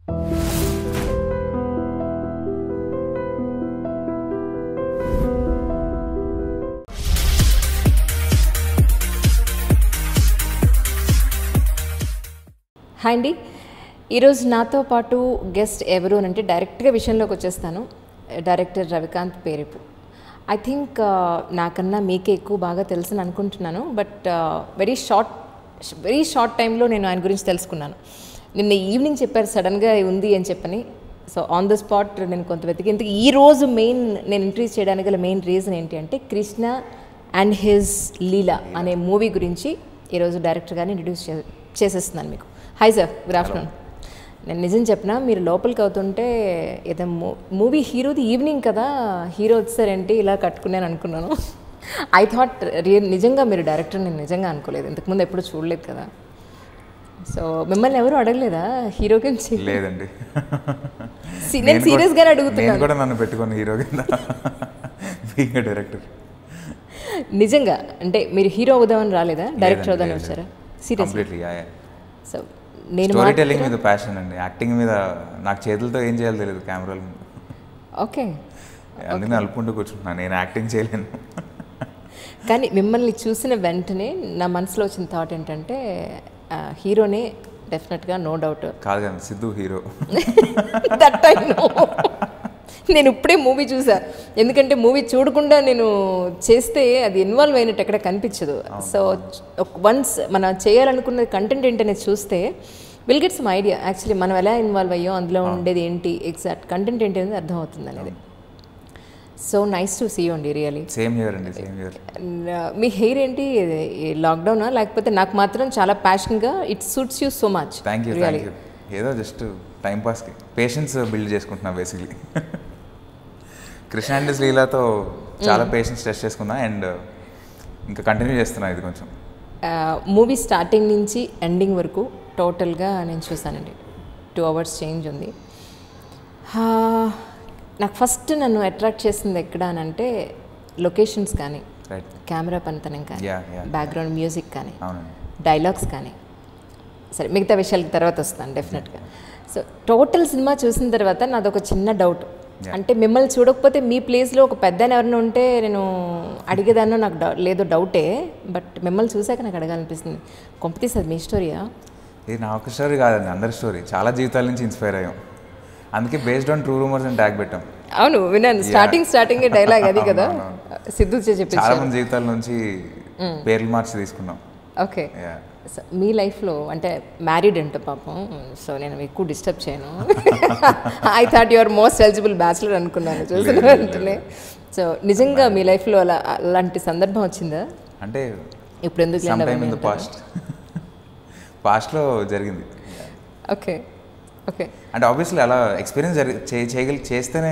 Hi అండి ఈరోజు నాతో పాటు గెస్ట్ ఎవరు అని అంటే డైరెక్ట్గా విషయంలోకి వచ్చేస్తాను director Ravikanth Peripu I think నాకన్నా మీకే ఎక్కువ బాగా తెలుసు అని అనుకుంటున్నాను but very short very short టైంలో నేను ఆయన గురించి తెలుసుకున్నాను నిన్న ఈవినింగ్ చెప్పారు సడన్గా ఉంది అని చెప్పని సో ఆన్ ద స్పాట్ నేను కొంత వెతికి ఇంతకు ఈ రోజు మెయిన్ నేను ఇంట్రడ్యూస్ చేయడానికి గల మెయిన్ రీజన్ ఏంటి అంటే కృష్ణ అండ్ హిజ్ లీలా అనే మూవీ గురించి ఈరోజు డైరెక్టర్ గారిని ఇంట్రడ్యూస్ చే చేసేస్తున్నాను మీకు హాయ్ సార్ గుడ్ ఆఫ్టర్నూన్ నేను నిజం చెప్పిన మీరు లోపలికి అవుతుంటే ఏదో మూవీ హీరోది ఈవినింగ్ కదా హీరో వచ్చారేంటి ఇలా కట్టుకున్నాను అనుకున్నాను ఐ థాట్ రియల్ నిజంగా మీరు డైరెక్టర్ నేను నిజంగా అనుకోలేదు ఇంతకుముందు ఎప్పుడు చూడలేదు కదా సో మిమ్మల్ని ఎవరు అడగలేదా హీరో గురించి లేదండి సి- నేను సీరియస్ గానే నేను అడుగుతున్నాను కూడా నన్ను పెట్టుకొని హీరో కింద బీయింగ్ డైరెక్టర్ నిజంగా అంటే మీరు హీరో అవుదామని రాలేదా డైరెక్టర్ అవుదామని వచ్చారా సీరియస్ కంప్లీట్లీ సో నేను స్టోరీ మాత్రం- టెల్లింగ్ మీద ప్యాషన్ అండి యాక్టింగ్ మీద నాకు చేతులతో ఏం చేయాలో తెలియదు కెమెరాల మీద ఓకే అందుకని అలుపుకుంటూ కూర్చుంటున్నాను నేను యాక్టింగ్ చేయలేను కానీ మిమ్మల్ని చూసిన వెంటనే నా మనసులో వచ్చిన థాట్ ఏంటంటే ఆ, హీరోనే డెఫినెట్గా నో డౌట్ కాదు కదా Siddhu hero that I know నేను ఇప్పుడే మూవీ చూసా ఎందుకంటే మూవీ చూడకుండా నేను చేస్తే అది ఇన్వాల్వ్ అయినట్టు ఎక్కడ కనిపించదు సో వన్స్ మనం చేయాలనుకున్న కంటెంట్ ఏంటనేది చూస్తే will get some idea actually మనం ఎలా ఇన్వాల్వ్ అయ్యో అందులో ఉండేది ఏంటి ఎగ్జాక్ట్ కంటెంట్ ఏంటి అనేది అర్థమవుతుంది అనేది సో నైస్ టు సీ అండి రియలీ సేమ్ హియర్ అండి సేమ్ హియర్ మీ హెయిర్ ఏంటి లాక్డౌనా లేకపోతే నాకు మాత్రం చాలా ప్యాషన్గా it suits you so much thank you thank you ఏదో జస్ట్ టైం పాస్కి పేషెన్స్ బిల్డ్ చేసుకుంటున్నా బేసిక్లీ కృష్ణ అండ్ లీలాతో చాలా పేషెన్స్ టెస్ట్ చేసుకున్నా అండ్ ఇంకా కంటిన్యూ చేస్తున్నా ఇది కొంచెం మూవీ స్టార్టింగ్ నుంచి ఎండింగ్ వరకు టోటల్గా నేను చూసానండి టూ అవర్స్ చేంజ్ ఉంది ఆ, నాకు ఫస్ట్ నన్ను అట్రాక్ట్ చేసింది ఎక్కడ అని అంటే లొకేషన్స్ కానీ రైట్ కెమెరా పనితనం కానీ Yeah, yeah. బ్యాక్గ్రౌండ్ మ్యూజిక్ కానీ అవునండి డైలాగ్స్ కానీ సరే మిగతా విషయాలకి తర్వాత వస్తాను డెఫినెట్గా సో టోటల్ సినిమా చూసిన తర్వాత నాది ఒక చిన్న డౌట్ Yeah. అంటే మిమ్మల్ని చూడకపోతే మీ ప్లేస్లో ఒక పెద్ద ఎవరైనా ఉంటే నేను అడిగేదాన్నో నాకు డౌ లేదో డౌటే బట్ మిమ్మల్ని చూశాక నాకు అడగాలనిపిస్తుంది కొంపతీసి అది మీ స్టోరీయా ఇది నా ఒక స్టోరీ కాదండి అందరి స్టోరీ చాలా జీవితాల నుంచి ఇన్స్పైర్ అయ్యాం అందుకే బేస్డ్ ఆన్ ట్రూ రూమర్స్ అని ట్యాగ్ పెట్టాం అవును విన్నాను స్టార్టింగ్ స్టార్టింగ్ డైలాగ్ అది కదా అవును, సిద్ధు చే చాలా చెప్పించారు మంది జీవితాల నుంచి పేర్లు మార్చి తీసుకున్నాం ఓకే Yeah. సో మీ లైఫ్లో అంటే మ్యారీడ్ అంట పాపం సో నేను ఎక్కువ డిస్టర్బ్ చేయను I thought your most eligible bachelor అనుకున్నాను చూసిన లేదు, వెంటనే సో నిజంగా మీ లైఫ్లో అలా అలాంటి సందర్భం వచ్చిందా అంటే ఇప్పుడు ఎందుకు some time in the past పాస్ట్లో జరిగింది ఓకే ఓకే అంటే ఆబ్వియస్లీ అలా ఎక్స్పీరియన్స్ జరి చే- చేయగలి చేస్తేనే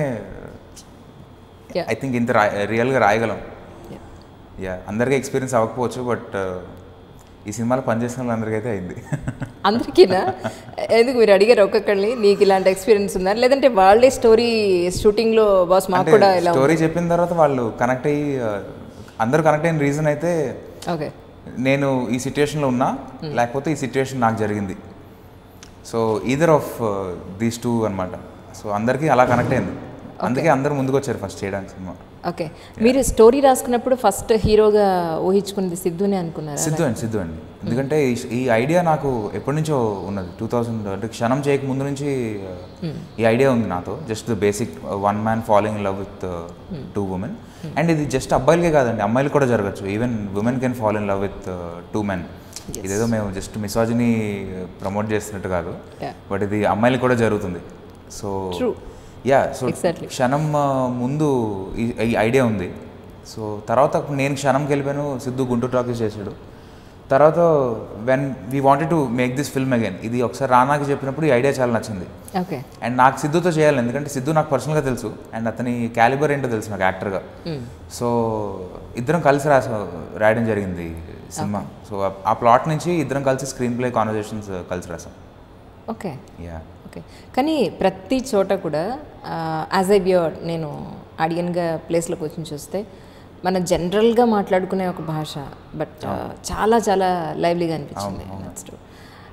Yeah. ఐ థింక్ ఇంత రా రియల్గా రాయగలం యా అందరికీ ఎక్స్పీరియన్స్ అవ్వకపోవచ్చు బట్ ఈ సినిమాలో పనిచేసిన వాళ్ళందరికీ అయింది అందరికీనా ఎందుకు మీరు అడిగారు ఒక్కొక్కరిని నీకు ఇలాంటి ఎక్స్పీరియన్స్ ఉందా లేదంటే వాళ్ళే స్టోరీ షూటింగ్లో బాస్ మాకు అంటే కూడా ఇలా స్టోరీ చెప్పిన తర్వాత వాళ్ళు కనెక్ట్ అయ్యి uh, అందరూ కనెక్ట్ అయిన రీజన్ అయితే ఓకే నేను ఈ సిచ్యువేషన్లో ఉన్నా లేకపోతే ఈ సిచ్యువేషన్ నాకు జరిగింది so either of these two అనమాట సో అందరికీ అలా కనెక్ట్ అయింది అందుకే అందరూ ముందుకు వచ్చారు ఫస్ట్ చేయడానికి సినిమా ఓకే మీరు స్టోరీ రాసుకున్నప్పుడు ఫస్ట్ హీరోగా ఊహించుకున్నది సిద్ధునే అనుకున్నారా సిద్ధు అండి సిద్ధు అండి ఎందుకంటే ఈ- ఈ ఐడియా నాకు ఎప్పటి నుంచో ఉన్నది టూ థౌజండ్ అంటే క్షణం చేయక ముందు నుంచి uh, ఈ ఐడియా ఉంది నాతో just the basic one man following love with two women and ఇది జస్ట్ అబ్బాయిలకే కాదండి అమ్మాయిలు కూడా జరగచ్చు even women can follow in love with two men ఇదేదో మేము జస్ట్ మిసాజిని ప్రమోట్ చేస్తున్నట్టు కాదు Yeah. బట్ ఇది అమ్మాయిలకు కూడా జరుగుతుంది so True. Yeah so Exactly. క్షణం ఆ, ముందు ఈ ఈ ఐడియా ఉంది సో తర్వాత నేను క్షణంకి వెళ్ళిపోయాను సిద్ధు గుంటూరు టాకీస్ చేశాడు తర్వాత when we wanted to make this film again ఇది ఒకసారి రానాకి చెప్పినప్పుడు ఈ ఐడియా చాలా నచ్చింది ఓకే అండ్ నాకు సిద్ధుతో చేయాలి ఎందుకంటే సిద్ధు నాకు పర్సనల్గా తెలుసు అండ్ అతని క్యాలిబర్ ఏంటో తెలుసు నాకు యాక్టర్గా సో ఇద్దరం కలిసి రాస రాయడం జరిగింది సినిమా సో ఆ ప్లాట్ నుంచి ఇద్దరం కలిసి స్క్రీన్ ప్లే కాన్వర్జేషన్స్ కలిసి రాసాం ఓకే యా ఓకే కానీ ప్రతి చోట కూడా యాజ్ ఐ వ్యూర్ నేను ఆడియన్గా ప్లేస్లోకి వచ్చి చూస్తే మన జనరల్గా మాట్లాడుకునే ఒక భాష బట్ చాలా చాలా లైవ్లీగా అనిపించింది That's true.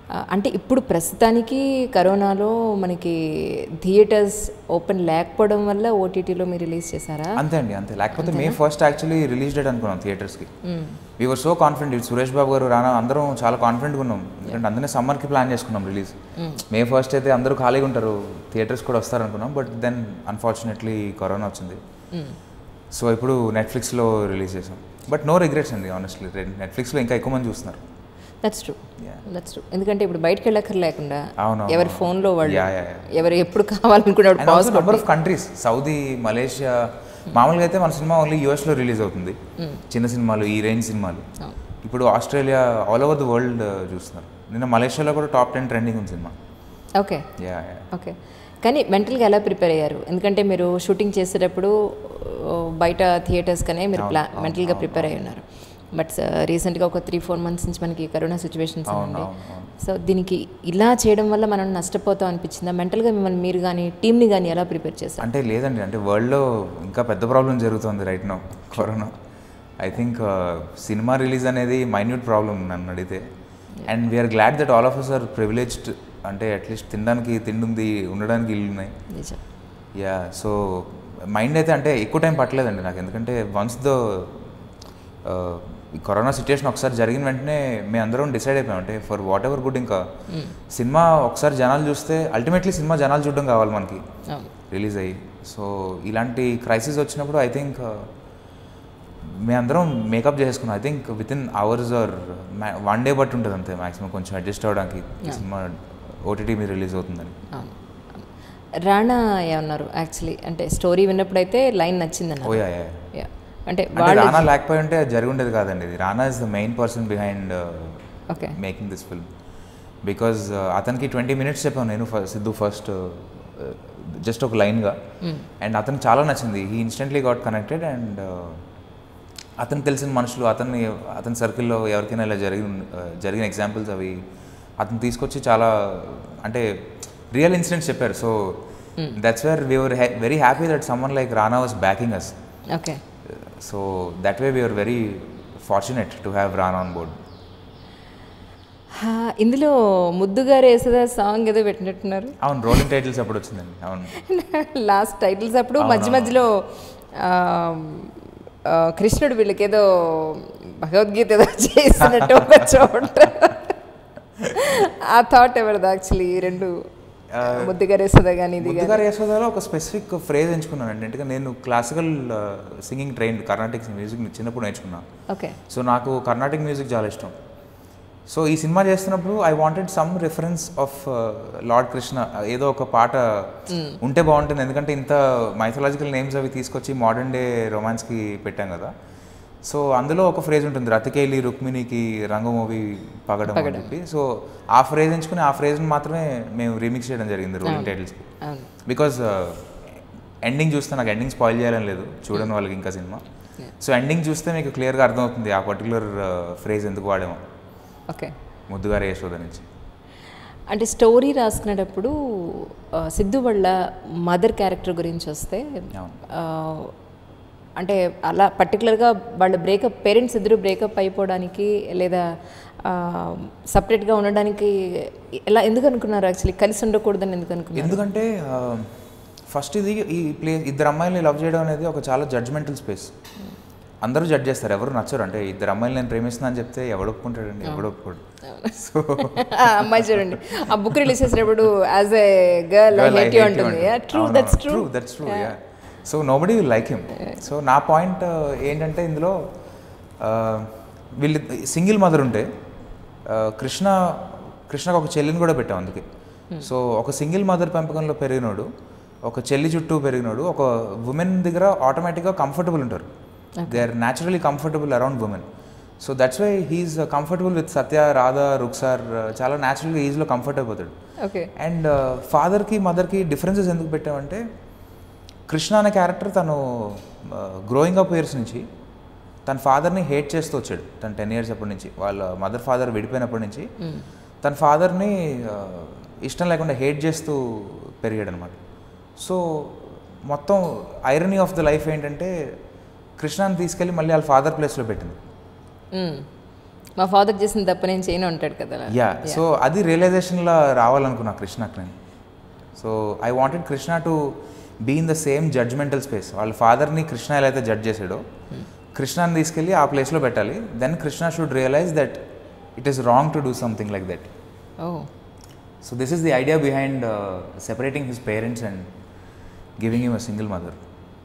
ఆ, అంటే ఇప్పుడు ప్రస్తుతానికి కరోనాలో మనకి థియేటర్స్ ఓపెన్ లేకపోవడం వల్ల ఓటీటీలో మీరు రిలీజ్ చేశారా అంతే అండి అంతే లేకపోతే May first actually release date అనుకున్నాం థియేటర్స్కి we were so confident Suresh Babu గారు రానా అందరం చాలా కాన్ఫిడెంట్గా ఉన్నాం ఎందుకంటే అందునే సమ్మర్కి ప్లాన్ చేసుకున్నాం రిలీజ్ మే ఫస్ట్ అయితే అందరూ ఖాళీగా ఉంటారు థియేటర్స్ కూడా వస్తారు అనుకున్నాం బట్ దెన్ అన్ఫార్చునేట్లీ కరోనా వచ్చింది సో ఇప్పుడు నెట్ఫ్లిక్స్లో రిలీజ్ చేసాం బట్ నో రిగ్రెట్స్ అండి ఆనెస్ట్లీ నెట్ఫ్లిక్స్లో ఇంకా ఎక్కువ మంది చూస్తున్నారు that's true Yeah. That's true ఎందుకంటే ఇప్పుడు బయటకు వెళ్ళక్కర్లేకుండా అవును, ఎవరి అవును. ఫోన్లో వాళ్ళు Yeah, yeah, yeah. ఎవరు ఎప్పుడు కావాలనుకున్నప్పుడు and pause also number of countries Saudi Malaysia మామూలుగా అయితే మన సినిమా ఓన్లీ యూఎస్లో రిలీజ్ అవుతుంది చిన్న సినిమాలు ఈ రేంజ్ సినిమాలు ఇప్పుడు Australia all over the world చూస్తున్నారు నిన్న మలేషియాలో కూడా టాప్ టెన్ ట్రెండింగ్ ఉంది సినిమా ఓకే యా యా ఓకే కానీ మెంటల్గా ఎలా ప్రిపేర్ అయ్యారు ఎందుకంటే మీరు షూటింగ్ చేసేటప్పుడు ఆ, బయట థియేటర్స్ కనే మీరు ప్లా మెంటల్గా ప్రిపేర్ అయి ఉన్నారు బట్ రీసెంట్గా ఒక త్రీ ఫోర్ మంత్స్ నుంచి మనకి కరోనా సిచ్యువేషన్స్ అవును, ఉన్నాయి అవును, అవును. సో దీనికి ఇలా చేయడం వల్ల మనం నష్టపోతాం అనిపించిందా మెంటల్గా మిమ్మల్ని మీరు కానీ టీమ్ని కానీ ఎలా ప్రిపేర్ చేశారు అంటే లేదండి అంటే వరల్డ్లో ఇంకా పెద్ద ప్రాబ్లం జరుగుతుంది right no corona I think సినిమా రిలీజ్ అనేది మైన్యూట్ ప్రాబ్లం నన్ను అడిగితే and we're glad that all of us are privileged అంటే అట్లీస్ట్ తినడానికి తిండి ఉంది ఉండడానికి ఇల్లు ఉన్నాయి నిజం యా సో మైండ్ అయితే అంటే ఎక్కువ టైం పట్టలేదండి నాకు ఎందుకంటే వన్స్ ద ఈ కరోనా సిచ్యుయేషన్ ఒకసారి జరిగిన వెంటనే మేము అందరం డిసైడ్ అయిపోయాం అంటే ఫర్ వాట్ ఎవర్ గుడ్ ఇంకా సినిమా ఒకసారి జనాలు చూస్తే అల్టిమేట్లీ సినిమా జనాలు చూడడం కావాలి మనకి అవును రిలీజ్ అయ్యి సో ఇలాంటి క్రైసిస్ వచ్చినప్పుడు ఐ థింక్ మేమందరం మేకప్ చేసుకున్నాం I think within hours or one day బట్టి ఉంటుంది అంతే మాక్సిమం కొంచెం అడ్జస్ట్ అవ్వడానికి ఈ సినిమా ఓటీటీ మీద రిలీజ్ అవుతుందని అవును అవును. రాణా ఏమన్నారు యాక్చువల్లీ అంటే స్టోరీ విన్నప్పుడైతే లైన్ నచ్చిందన్న ఓ యా యా యా అంటే అంటే వాళ్ళు రానా లేకపోయి ఉంటే అది జరిగి ఉండేది కాదండి ఇది Rana is the main person behind okay making this film because అతనికి ట్వంటీ మినిట్స్ చెప్పాను నేను ఫ- సిద్ధు ఫస్ట్ జస్ట్ ఒక లైన్గా అండ్ అతనికి చాలా నచ్చింది he instantly got connected and అతనికి తెలిసిన మనుషులు అతన్ని అతని సర్కిల్లో ఎవరికైనా ఇలా జరిగిన uh, జరిగిన ఎగ్జాంపుల్స్ అవి అతను తీసుకొచ్చి చాలా అంటే రియల్ ఇన్సిడెంట్స్ చెప్పారు so that's where we're very happy that someone like Rana was backing us okay so that way we're very fortunate to have Rana on board హా, ఇందులో ముద్దుగారు వేసేదా సాంగ్ ఏదో పెట్టినట్టున్నారు అవును రోలింగ్ టైటిల్స్ అప్పుడు వచ్చిందండి అవును లాస్ట్ టైటిల్స్ అప్పుడు మధ్య మధ్యలో ఆ, ఆ, కృష్ణుడు వీళ్ళకి ఏదో భగవద్గీత ఏదో చేసినట్టు ఒక చోట ఆ థాట్ ఎవరిది యాక్చువల్లీ రెండు ముద్దుగారు వేసేదా కానీ ఇది ముద్దుగారు యశోదాలో ఒక స్పెసిఫిక్ ఫ్రేజ్ ఎంచుకున్నానండి అంటే నేను classical singing train Carnatic music చిన్నప్పుడు నేర్చుకున్నాను ఓకే సో నాకు కర్ణాటిక్ మ్యూజిక్ చాలా ఇష్టం సో ఈ సినిమా చేస్తున్నప్పుడు I wanted some reference of lord Krishna ఏదో ఒక పాట ఉంటే బాగుంటుంది ఎందుకంటే ఇంత మైథలాజికల్ నేమ్స్ అవి తీసుకొచ్చి మోడర్న్ డే రొమాన్స్కి పెట్టాం కదా సో అందులో ఒక ఫ్రేజ్ ఉంటుంది రతికేలి రుక్మిణికి రంగు మూవీ పగడం అని చెప్పి సో ఆ ఫ్రేజ్ ఎంచుకుని ఆ ఫ్రేజ్ని మాత్రమే మేము రీమిక్స్ చేయడం జరిగింది రోలింగ్ టైటిల్స్కి అవును బికాజ్ ఎండింగ్ చూస్తే నాకు ఎండింగ్ స్పాయిల్ చేయాలని లేదు చూడని వాళ్ళకి ఇంకా సినిమా సో ఎండింగ్ చూస్తే మీకు క్లియర్గా అర్థమవుతుంది ఆ పర్టికులర్ ఫ్రేజ్ ఎందుకు వాడామో ఓకే ముద్దుగారే యశోద నుంచి అంటే స్టోరీ రాసుకునేటప్పుడు ఆ, సిద్ధు వాళ్ళ మదర్ క్యారెక్టర్ గురించి వస్తే అవును. ఆ, అంటే అలా పర్టికులర్గా వాళ్ళ బ్రేకప్ పేరెంట్స్ ఇద్దరు బ్రేకప్ అయిపోవడానికి లేదా సపరేట్గా ఉండడానికి ఎలా ఎందుకు అనుకున్నారు యాక్చువల్లీ కలిసి ఉండకూడదని ఎందుకు అనుకున్నారు ఎందుకంటే ఫస్ట్ ఇది ఈ ప్లే ఇద్దరు అమ్మాయిల్ని లవ్ చేయడం అనేది ఒక చాలా జడ్జ్మెంటల్ స్పేస్ అందరూ జడ్జ్ చేస్తారు ఎవరు నచ్చరు అంటే ఇద్దరు అమ్మాయిలు నేను ప్రేమిస్తున్నా అని చెప్తే ఎవడు ఒప్పుకుంటాడండి ఎవడు ఒప్పుకోడు సో ఆ అమ్మాయి చూడండి ఆ బుక్ రిలీజ్ చేసినప్పుడు as a girl I hate you అంటుంది true that's true that's true yeah so nobody will like him so నా పాయింట్ ఏంటంటే ఇందులో uh, వీళ్ళు సింగిల్ మదర్ ఉంటే uh, కృష్ణ కృష్ణకు ఒక చెల్లిని కూడా పెట్టాం అందుకే సో ఒక సింగిల్ మదర్ పెంపకంలో పెరిగినోడు ఒక చెల్లి చుట్టూ పెరిగినోడు ఒక ఉమెన్ దగ్గర ఆటోమేటిక్గా కంఫర్టబుల్ ఉంటారు they are naturally comfortable around women so that's why he's comfortable with Satya Radha Ruksar చాలా న్యాచురల్గా ఈజీలో కంఫర్ట్ అయిపోతాడు ఓకే అండ్ ఫాదర్కి మదర్కి డిఫరెన్సెస్ ఎందుకు పెట్టామంటే కృష్ణ అనే క్యారెక్టర్ తను గ్రోయింగ్ అప్ ఇయర్స్ నుంచి తన ఫాదర్ని హేట్ చేస్తూ వచ్చాడు తన టెన్ ఇయర్స్ అప్పటి నుంచి వాళ్ళ మదర్ ఫాదర్ విడిపోయినప్పటి నుంచి తన ఫాదర్ని ఇష్టం లేకుండా హేట్ చేస్తూ పెరిగాడు అనమాట సో మొత్తం ఐరనీ ఆఫ్ ద లైఫ్ ఏంటంటే కృష్ణని తీసుకెళ్ళి మళ్ళీ వాళ్ళ ఫాదర్ ప్లేస్లో పెట్టింది మా ఫాదర్ చేసిన తప్పు నేను చేయను అంటాడు కదా అలా. యా సో అది రియలైజేషన్లో రావాలనుకున్నా కృష్ణకి నేను so I wanted Krishna to be in the same judgmental space వాళ్ళ ఫాదర్ని కృష్ణ ఎలా అయితే జడ్జ్ చేసాడో కృష్ణని తీసుకెళ్ళి ఆ ప్లేస్లో పెట్టాలి then Krishna should realise that it is wrong to do something like that oh so this is the idea behind separating his parents and giving him a single mother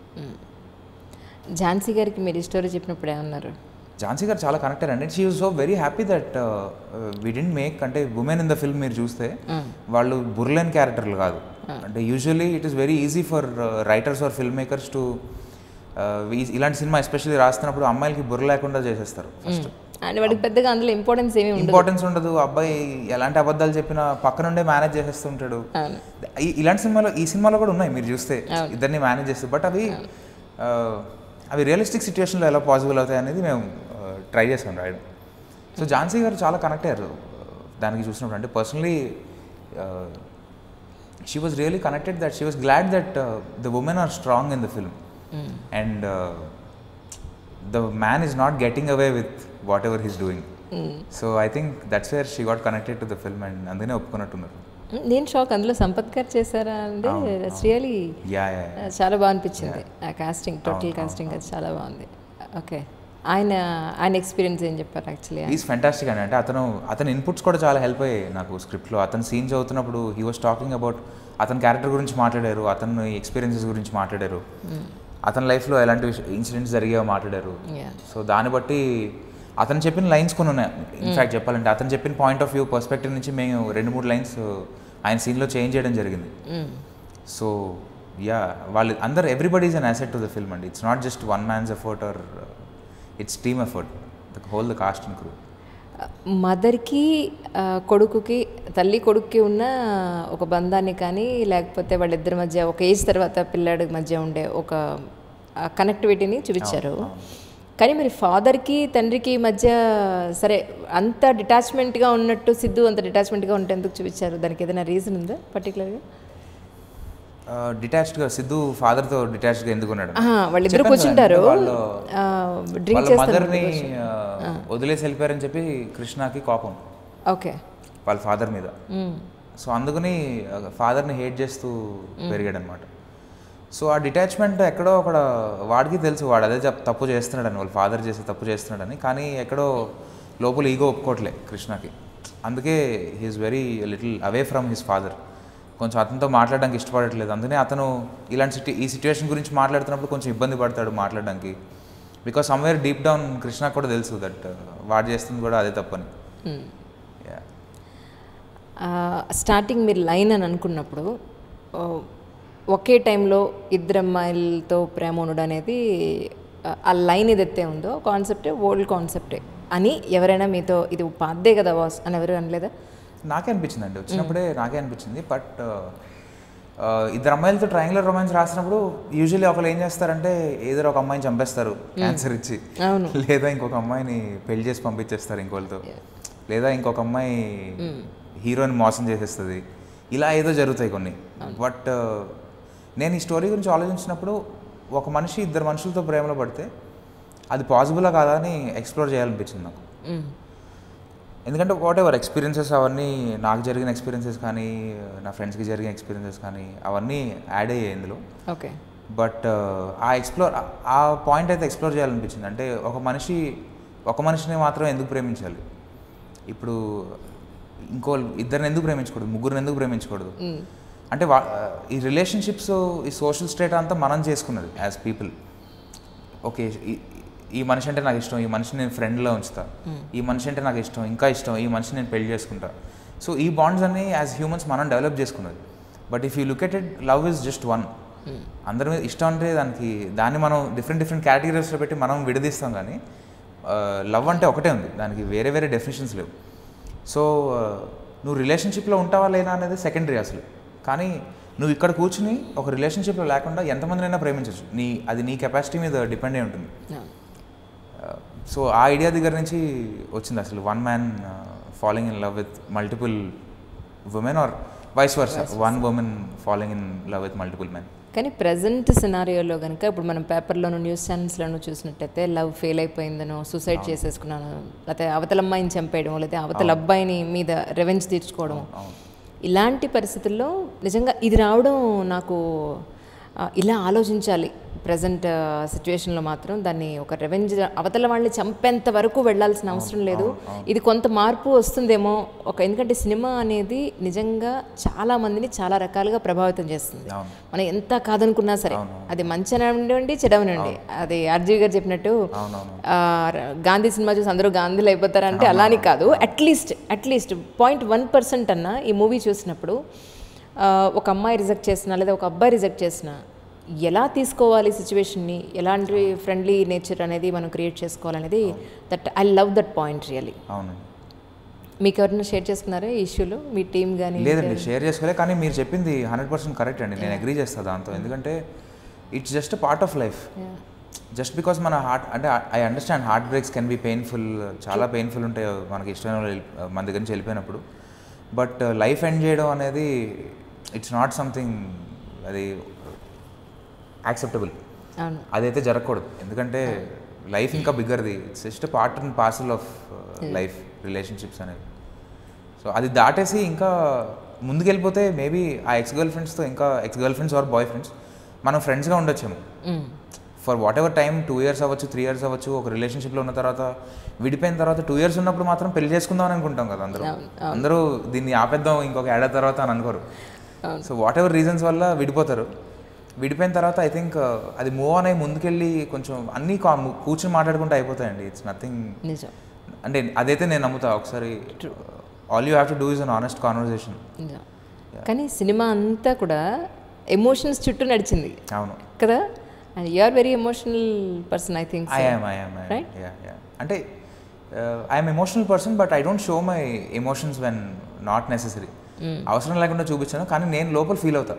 Jhansi గారికి మీరు ఈ స్టోరీ చెప్పినప్పుడు ఏమన్నారు ఝాన్సీ గారు చాలా కనెక్టర్ అండి she so very happy that we didn't make అంటే women in the film మీరు చూస్తే వాళ్ళు బుర్లేని క్యారెక్టర్లు కాదు అంటే usually it is very easy for writers or film makers to ఇలాంటి సినిమా ఎస్పెషల్లీ రాస్తున్నప్పుడు అమ్మాయిలకి బుర్ర లేకుండా చేసేస్తారు ఫస్ట్ అండ్ వాడికి పెద్దగా అందులో ఇంపార్టెన్స్ ఏమీ ఉండదు ఇంపార్టెన్స్ ఉండదు అబ్బాయి ఎలాంటి అబద్ధాలు చెప్పినా పక్కనుండే మేనేజ్ చేసేస్తుంటాడు అవును ఈ- ఇలాంటి సినిమాలో ఈ సినిమాలో కూడా ఉన్నాయి మీరు చూస్తే ఇద్దరిని మేనేజ్ చేస్తారు బట్ అవి ఆ, అవి రియలిస్టిక్ సిచ్యువేషన్లో ఎలా పాసిబుల్ అవుతాయి అనేది మేము ట్రై చేసాం రాయడం సో ఝాన్సీ గారు చాలా కనెక్ట్ అయ్యారు ఆ, దానికి చూసినప్పుడు అంటే personally she was really connected that she was glad that the women are strong in the film and the man is not getting away with whatever he's doing so I think that's where she got connected to the film and అందుకనే ఒప్పుకున్నట్టున్నారు నేను shock అందులో సంపత్ గారు చేశారా అంటే that's really yeah yeah చాలా బాగా అనిపించింది ఆ కాస్టింగ్ టోటల్ కాస్టింగ్ అది చాలా బాగుంది ఓకే ఆయన ఆయన ఎక్స్పీరియన్స్ ఏం చెప్పారు యాక్చువల్లీ ఈజ్ ఫెంటాస్టిక్ అండి అంటే అతను అతని ఇన్పుట్స్ కూడా చాలా హెల్ప్ అయ్యాయి నాకు స్క్రిప్ట్లో అతను సీన్ చదువుతున్నప్పుడు హీ వాస్ టాకింగ్ అబౌట్ అతని క్యారెక్టర్ గురించి మాట్లాడారు అతని ఎక్స్పీరియన్సెస్ గురించి మాట్లాడారు అతని లైఫ్లో ఎలాంటి ఇన్సిడెంట్స్ జరిగాయో మాట్లాడారు యా సో దాన్ని బట్టి అతను చెప్పిన లైన్స్ కొన్ని ఉన్నాయి ఇన్ఫ్యాక్ట్ చెప్పాలంటే అతను చెప్పిన పాయింట్ ఆఫ్ వ్యూ పర్స్పెక్టివ్ నుంచి మేము రెండు మూడు లైన్స్ ఆయన సీన్లో చేంజ్ చేయడం జరిగింది సో యా వాళ్ళు అందరు everybody is an asset to the film అండి it's not just one man's effort or it's team effort the whole the cast and crew మదర్కి ఆ, కొడుకుకి తల్లి కొడుక్కి ఉన్న ఒక బంధాన్ని కానీ లేకపోతే వాళ్ళిద్దరి మధ్య ఒక ఏజ్ తర్వాత పిల్లాడి మధ్య ఉండే ఒక కనెక్టివిటీని చూపించారు కానీ మరి ఫాదర్కి తండ్రికి మధ్య సరే అంత డిటాచ్మెంట్గా ఉన్నట్టు సిద్ధు అంత డిటాచ్మెంట్గా ఉంటే ఎందుకు చూపించారు దానికి ఏదైనా రీజన్ ఉందా పర్టికులర్గా డిటాచ్డ్గా సిద్ధు ఫాదర్తో డిటాచ్డ్గా ఎందుకు ఉన్నాడు వాళ్ళిద్దరు చెప్పాను కూర్చుంటారు కదండి, వాళ్ళు డ్రింక్ వాళ్ళ చేస్తారు మదర్ని వదిలేసి వెళ్ళిపోయారని చెప్పి కృష్ణకి కోపం ఓకే వాళ్ళ ఫాదర్ మీద సో అందుకని ఫాదర్ని హేట్ చేస్తూ పెరిగాడు అనమాట సో ఆ డిటాచ్మెంట్ ఎక్కడో అక్కడ వాడికి తెలుసు వాడు అదే చెప్- తప్పు చేస్తున్నాడని వాళ్ళ ఫాదర్ చేసే తప్పు చేస్తున్నాడని కానీ ఎక్కడో లోపల ఈగో ఒప్పుకోవట్లే కృష్ణకి అందుకే he's very little away from his father కొంచెం అతనితో మాట్లాడడానికి ఇష్టపడట్లేదు అందుకనే అతను ఇలాంటి సిటీ ఈ సిచ్యువేషన్ గురించి మాట్లాడుతున్నప్పుడు కొంచెం ఇబ్బంది పడతాడు మాట్లాడడానికి బికాస్ సమ్వేర్ డీప్ డౌన్ కృష్ణకు కూడా తెలుసు దట్ వాడు చేస్తుంది కూడా అదే తప్పని Yeah. స్టార్టింగ్ మీరు లైన్ అని అనుకున్నప్పుడు ఆ, ఒకే టైంలో ఇద్దరు అమ్మాయిలతో ప్రేమ ఉండడం అనేది ఆ, ఆ లైన్ ఏదైతే ఉందో కాన్సెప్టే ఓల్డ్ కాన్సెప్టే అని ఎవరైనా మీతో ఇది పాద్దే కదా బాస్ అని ఎవరు అనలేదా నాకే అనిపించింది అండి వచ్చినప్పుడే నాకే అనిపించింది బట్ ఇద్దరు అమ్మాయిలతో ట్రయాంగులర్ రొమాన్స్ రాసినప్పుడు యూజువల్లీ ఒకరు ఏం చేస్తారంటే ఏదో ఒక అమ్మాయిని చంపేస్తారు క్యాన్సర్ ఇచ్చి అవును. లేదా ఇంకొక అమ్మాయిని పెళ్లి చేసి పంపించేస్తారు ఇంకోళ్ళతో లేదా ఇంకొక అమ్మాయి హీరోని మోసం చేసేస్తుంది ఇలా ఏదో జరుగుతాయి కొన్ని బట్ నేను ఈ స్టోరీ గురించి ఆలోచించినప్పుడు ఒక మనిషి ఇద్దరు మనుషులతో ప్రేమలో పడితే అది పాసిబులా కాదా అని ఎక్స్ప్లోర్ చేయాలనిపించింది నాకు మ్మ్. ఎందుకంటే వాట్ ఎవర్ ఎక్స్పీరియన్సెస్ అవన్నీ నాకు జరిగిన ఎక్స్పీరియన్సెస్ కానీ నా ఫ్రెండ్స్కి జరిగిన ఎక్స్పీరియన్సెస్ కానీ అవన్నీ యాడ్ అయ్యాయి ఇందులో ఓకే బట్ ఆ ఎక్స్ప్లోర్ ఆ పాయింట్ అయితే ఎక్స్ప్లోర్ చేయాలనిపించింది అంటే ఒక మనిషి ఒక మనిషిని మాత్రం ఎందుకు ప్రేమించాలి ఇప్పుడు ఇంకో ఇద్దరిని ఎందుకు ప్రేమించకూడదు ముగ్గురిని ఎందుకు ప్రేమించకూడదు అంటే వా- ఈ రిలేషన్షిప్స్ ఈ సోషల్ స్టేట్ అంతా మనం చేసుకున్నది యాజ్ పీపుల్ ఓకే ఈ- ఈ మనిషి అంటే నాకు ఇష్టం ఈ మనిషిని నేను ఫ్రెండ్లో ఉంచుతా ఈ మనిషి అంటే నాకు ఇష్టం ఇంకా ఇష్టం ఈ మనిషిని నేను పెళ్లి చేసుకుంటా సో ఈ బాండ్స్ అన్ని యాజ్ హ్యూమన్స్ మనం డెవలప్ చేసుకున్నది but if you look at it love is just one అందరి మీద ఇష్టం అంటే దానికి దాన్ని మనం డిఫరెంట్ డిఫరెంట్ కేటగిరీస్లో పెట్టి మనం విడదీస్తాం కానీ లవ్ అంటే ఒకటే ఉంది దానికి వేరే వేరే డెఫినేషన్స్ లేవు సో నువ్వు రిలేషన్షిప్లో ఉంటావా లేనా అనేది సెకండరీ అసలు కానీ నువ్వు ఇక్కడ కూర్చుని ఒక రిలేషన్షిప్లో లేకుండా ఎంతమందినైనా ప్రేమించవచ్చు నీ అది నీ కెపాసిటీ మీద డిపెండ్ అయి ఉంటుంది సో ఆ ఐడియా దగ్గర నుంచి వచ్చింది అసలు one man following in love with multiple women or vice versa one women following in love with multiple men కానీ ప్రజెంట్ సినారియోలో కనుక ఇప్పుడు మనం పేపర్లోను న్యూస్ ఛానల్స్లోనూ చూసినట్టయితే లవ్ ఫెయిల్ అయిపోయిందనో సూసైడ్ చేసేసుకున్నాను లేకపోతే అవతల అమ్మాయిని చంపేయడం లేకపోతే అవతల అబ్బాయిని మీద రెవెంజ్ తీర్చుకోవడం ఇలాంటి పరిస్థితుల్లో నిజంగా ఇది రావడం నాకు ఆ, ఇలా ఆలోచించాలి ప్రజెంట్ సిచ్యువేషన్లో మాత్రం దాన్ని ఒక రెవెంజ్ అవతల వాళ్ళని చంపేంత వరకు వెళ్ళాల్సిన అవసరం లేదు ఇది కొంత మార్పు వస్తుందేమో ఒక ఎందుకంటే సినిమా అనేది నిజంగా చాలా మందిని చాలా రకాలుగా ప్రభావితం చేస్తుంది అవును. మనం ఎంత కాదనుకున్నా సరే అది మంచి అనివ్వండి చెడవనండి అది ఆర్జీవి గారు చెప్పినట్టు అవునవును ఆ, ర- గాంధీ సినిమా చూసి అందరూ గాంధీలు అయిపోతారంటే అలాని కాదు at least at least point one percent అన్న ఈ మూవీ చూసినప్పుడు ఆ, ఒక అమ్మాయి రిజెక్ట్ చేసినా లేదా ఒక అబ్బాయి రిజెక్ట్ చేసినా ఎలా తీసుకోవాలి సిచ్యువేషన్ని ఎలాంటి ఫ్రెండ్లీ నేచర్ అనేది మనం క్రియేట్ చేసుకోవాలనేది that I love that point really అవునండి మీకు ఎవరైనా షేర్ చేసుకున్నారా ఈ ఇష్యూలో మీ టీం కానీ లేదండి షేర్ చేసుకోలే కానీ మీరు చెప్పింది హండ్రెడ్ పర్సెంట్ కరెక్ట్ అండి నేను అగ్రీ చేస్తాను దాంతో ఎందుకంటే it's just part of life just because మన హార్ట్ అంటే I understand heart breaks can be painful చాలా పెయిన్ఫుల్ ఉంటాయి మనకి ఇష్టమైన వాళ్ళు వెళ్ళి- మన దగ్గర నుంచి వెళ్ళిపోయినప్పుడు బట్ లైఫ్ ఎండ్ చేయడం అనేది ఇట్స్ నాట్ సంథింగ్ అది యాక్సెప్టబుల్ అవును అదైతే జరగకూడదు ఎందుకంటే లైఫ్ ఇంకా బిగ్గర్ది it's just part and parcel of life relationships అనేవి సో అది దాటేసి ఇంకా ముందుకెళ్ళిపోతే మేబీ ఆ ఎక్స్ గర్ల్ ఫ్రెండ్స్తో ఇంకా ex girl friends or boy friends మనం ఫ్రెండ్స్గా ఉండొచ్చేమో Mm. For whatever time two years అవ్వచ్చు త్రీ ఇయర్స్ అవ్వచ్చు ఒక రిలేషన్షిప్లో ఉన్న తర్వాత విడిపోయిన తర్వాత టూ ఇయర్స్ ఉన్నప్పుడు మాత్రం పెళ్లి చేసుకుందాం అని అనుకుంటాం కదా అందరూ అందరూ దీన్ని ఆపేద్దాం ఇంకొక ఏడాది తర్వాత అని అనుకోరు సో వాట్ ఎవర్ రీజన్స్ వల్ల విడిపోతారు విడిపోయిన తర్వాత ఐ థింక్ అది మూవ్ ఆన్ అయ్యి ముందుకెళ్ళి కొంచెం అన్నీ కా- కూర్చొని మాట్లాడుకుంటే అయిపోతాయండి ఇట్స్ నథింగ్ నిజం అంటే అదైతే నేను నమ్ముతా ఒకసారి all you have to do is an honest conversation నిజం కానీ సినిమా అంతా కూడా ఎమోషన్స్ చుట్టూ నడిచింది అవును కదా and you are very emotional person I think I am I am Right? అంటే I'm emotional person but I don't show my emotions when not necessary అవసరం లేకుండా చూపించాను కానీ నేను లోపల ఫీల్ అవుతా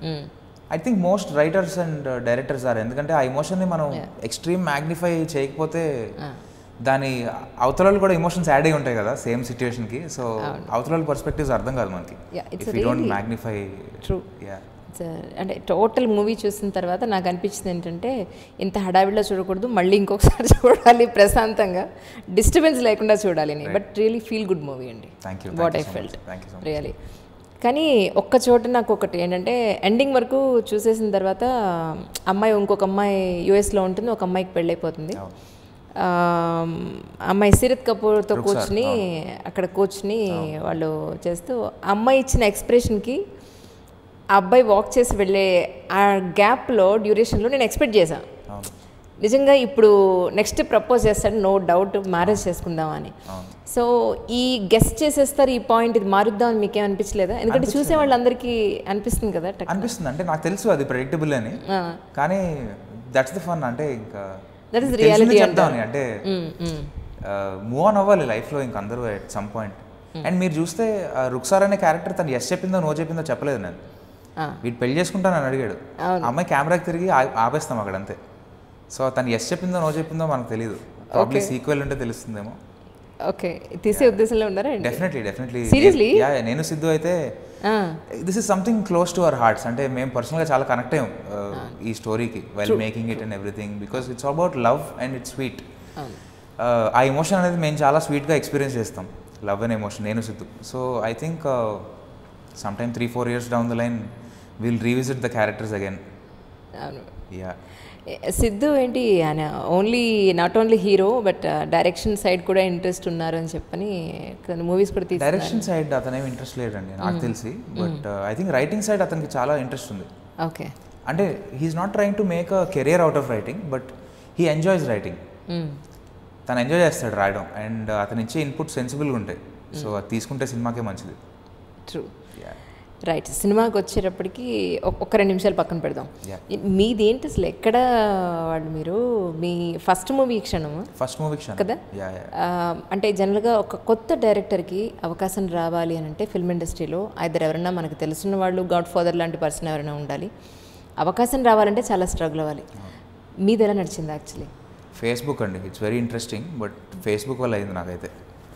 I think most writers and directors are ఎందుకంటే ఆ ఎమోషన్ని మనం ఎక్స్ట్రీమ్ మ్యాగ్నిఫై చేయకపోతే దాని అవతల వాళ్ళు కూడా ఎమోషన్స్ యాడ్ అయి ఉంటాయి కదా సేమ్ సిచ్యువేషన్కి సో అవతల వాళ్ళ పర్స్పెక్టివ్స్ అర్థం కాదు మనకి Yeah, it's if you don't magnify True. Yeah అంటే టోటల్ మూవీ చూసిన తర్వాత నాకు అనిపించింది ఏంటంటే ఇంత హడావిడిలో చూడకూడదు మళ్ళీ ఇంకొకసారి చూడాలి ప్రశాంతంగా డిస్టర్బెన్స్ లేకుండా చూడాలి but really feel good movie అండి thank you what I felt thank you so really కానీ ఒక్క చోట నాకు ఒకటి ఏంటంటే ఎండింగ్ వరకు చూసేసిన తర్వాత అమ్మాయి ఇంకొక అమ్మాయి యూఎస్లో ఉంటుంది ఒక అమ్మాయికి పెళ్ళైపోతుంది ఆ, అమ్మాయి సిరత్ కపూర్తో కూర్చుని అక్కడ కూర్చుని వాళ్ళు చేస్తూ ఆ అమ్మాయి ఇచ్చిన ఎక్స్ప్రెషన్కి ఆ అబ్బాయి వాక్ చేసి వెళ్ళే ఆ గ్యాప్లో డ్యూరేషన్లో నేను ఎక్స్పెక్ట్ చేశాను అవును నిజంగా ఇప్పుడు నెక్స్ట్ ప్రపోజ్ చేస్తాడు నో డౌట్ మ్యారేజ్ చేసుకుందామని అవును సో ఈ గెస్ట్ చేసేస్తారు ఈ పాయింట్ ఇది మారుద్దామని మీకేం అనిపించలేదా ఎందుకంటే చూసే వాళ్ళందరికీ అనిపిస్తుంది కదా టక్ అనిపిస్తుంది అంటే నాకు తెలుసు అది ప్రెడిక్టబుల్ అని ఆ. కానీ దట్స్ ద ఫన్ అంటే ఇంకా That is తెలిసిందే reality చెప్తామని అంటే మ్మ్, మ్మ్. మూవ్ ఆన్ అవ్వాలి లైఫ్లో ఇంక అందరూ ఎట్ సమ్ పాయింట్ అండ్ మీరు చూస్తే ఆ రుక్సార్ అనే క్యారెక్టర్ తను ఎస్ చెప్పిందో నో చెప్పిందో చెప్పలేదు నేను ఆ, వీడు పెళ్లి చేసుకుంటానని అడిగాడు ఆ అమ్మాయి కెమెరాకి తిరిగి ఆ- ఆపేస్తాం అక్కడ అంతే సో తను ఎస్ చెప్పిందో నో చెప్పిందో మనకు తెలియదు ప్రాబ్లీ సీక్వెల్ ఉంటే తెలుస్తుందేమో ఓకే తీసే ఉద్దేశంలో ఉన్నారా ఏంటి? Definitely definitely Seriously? యా నేను సిద్ధు అయితే ఆ, this is something close to our hearts అంటే మేము పర్సనల్గా చాలా కనెక్ట్ అయ్యాం uh, ఈ స్టోరీకి while making it and everything because it's about love and it's sweet అవును. ఆ ఎమోషన్ అనేది మేము చాలా స్వీట్గా ఎక్స్పీరియన్స్ చేస్తాం లవ్ అండ్ ఎమోషన్ నేను Siddhu so I think some time three four years down the line will revisit the characters again అవును yeah ఏ, సిద్ధు ఏంటి ఆయన only not only hero but direction side కూడా ఇంట్రెస్ట్ ఉన్నారు అని చెప్పని కొన్ని మూవీస్ కూడా తీసి డైరెక్షన్ సైడ్ అతనేం ఇంట్రెస్ట్ లేడండి నాకు తెలిసి but I think writing side అతనికి చాలా ఇంట్రెస్ట్ ఉంది ఓకే అంటే he's not trying to make a career out of writing but he enjoys writing తను ఎంజాయ్ చేస్తాడు రాయడం అండ్ అతను ఇచ్చే ఇన్పుట్ సెన్సిబుల్గా ఉంటాయి సో అది తీసుకుంటే సినిమాకే మంచిది ట్రూ Yeah. రైట్ సినిమాకి వచ్చేటప్పటికి ఒ- ఒక్క రెండు నిమిషాలు పక్కన పెడదాం Yeah. మీదేంటి అసలు ఎక్కడ వాళ్ళు మీరు మీ ఫస్ట్ మూవీ క్షణము ఫస్ట్ మూవీ క్షణం కదా? యా యా ఆ, అంటే జనరల్గా ఒక కొత్త డైరెక్టర్కి అవకాశం రావాలి అని అంటే ఫిల్మ్ ఇండస్ట్రీలో ఐదర్ ఎవరైనా మనకు తెలిసిన వాళ్ళు గాడ్ ఫాదర్ లాంటి పర్సన్ ఎవరైనా ఉండాలి అవకాశం రావాలంటే చాలా స్ట్రగుల్ అవ్వాలి మీది ఎలా నడిచింది యాక్చువల్లీ ఫేస్బుక్ అండి it's very interesting but Facebook వల్ల అయింది నాకైతే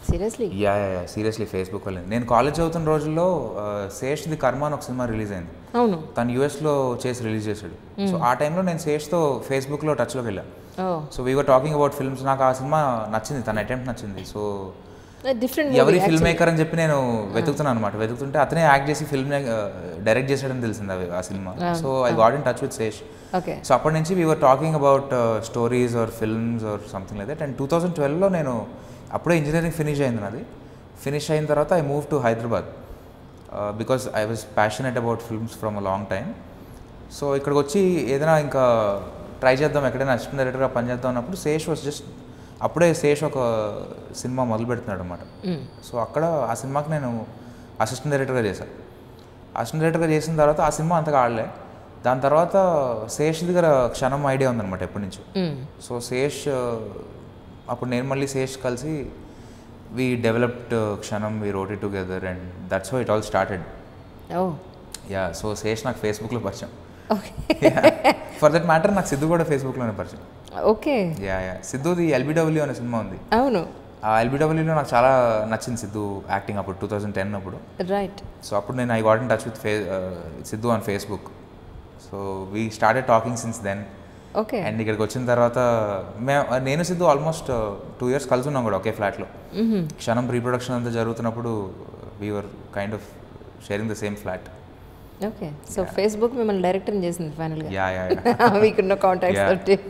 seriously yeah yeah yeah seriously Facebook వల్ల నేను కాలేజ్ చదువుతున్న రోజుల్లో ఆ, శేష్ ది కర్మ అని ఒక సినిమా రిలీజ్ అయింది అవును తను యూఎస్లో చేసి రిలీజ్ చేశాడు సో ఆ టైంలో నేను శేష్తో ఫేస్బుక్లో టచ్లోకి వెళ్ళా oh so we're talking about films నాకు ఆ సినిమా నచ్చింది తన అటెంప్ట్ నచ్చింది సో డిఫరెంట్ ఎవరి ఫిల్మ్ మేకర్ అని చెప్పి నేను వెతుకుతున్నాను అనమాట వెతుకుతుంటే అతనే యాక్ట్ చేసి ఫిల్మ్ డైరెక్ట్ చేశాడని తెలిసింది అవి ఆ సినిమా so I got in touch with Sesh okay so అప్పటి నుంచి we're talking about stories or films or something like that and two thousand ట్వెల్వ్లో నేను అప్పుడే ఇంజనీరింగ్ ఫినిష్ అయింది నాది ఫినిష్ అయిన తర్వాత I move to Hyderabad because I was passionate about films from a long time so ఇక్కడికి వచ్చి ఏదైనా ఇంకా ట్రై చేద్దాం ఎక్కడైనా అసిస్టెంట్ డైరెక్టర్గా పనిచేద్దాం అన్నప్పుడు శేష్ వాజ్ జస్ట్ అప్పుడే శేష్ ఒక సినిమా మొదలు పెడుతున్నాడు అనమాట సో అక్కడ ఆ సినిమాకి నేను అసిస్టెంట్ డైరెక్టర్గా చేశాను అసిస్టెంట్ డైరెక్టర్గా చేసిన తర్వాత ఆ సినిమా అంతగా ఆడలే దాని తర్వాత శేష్ దగ్గర క్షణం ఐడియా ఉందన్నమాట ఎప్పటి నుంచో సో శేష్ ఆ, అప్పుడు నేను మళ్ళీ శేష్ కలిసి we developed Kshanam we wrote it together and that's how it all started oh yeah so Sesh నాకు ఫేస్బుక్లో పరిచయం ఓకే ఫర్ దట్ మ్యాటర్ నాకు సిద్ధు కూడా ఫేస్బుక్లోనే పరిచయం ఓకే యా యా సిద్ధుది ఎల్బిడబ్ల్యూ అనే సినిమా ఉంది అవును ఆ ఎల్బిడబ్ల్యూలో నాకు చాలా నచ్చింది సిద్ధు యాక్టింగ్ అప్పుడు టూ థౌజండ్ టెన్ అప్పుడు రైట్ సో అప్పుడు నేను I got in touch with ఫే Siddhu on Facebook so we started talking since then okay and ఇక్కడికి వచ్చిన తర్వాత మేము నేను సిద్ధు ఆల్మోస్ట్ టూ ఇయర్స్ కలిసి ఉన్నాం కూడా ఒకే ఫ్లాట్లో క్షణం ప్రీ ప్రొడక్షన్ అంతా జరుగుతున్నప్పుడు we're kind of sharing the same flat okay so Facebook మిమ్మల్ని డైరెక్టర్ చేసింది ఫైనల్గా యా యా మీకున్న కాంటాక్ట్స్ Yeah. తోటి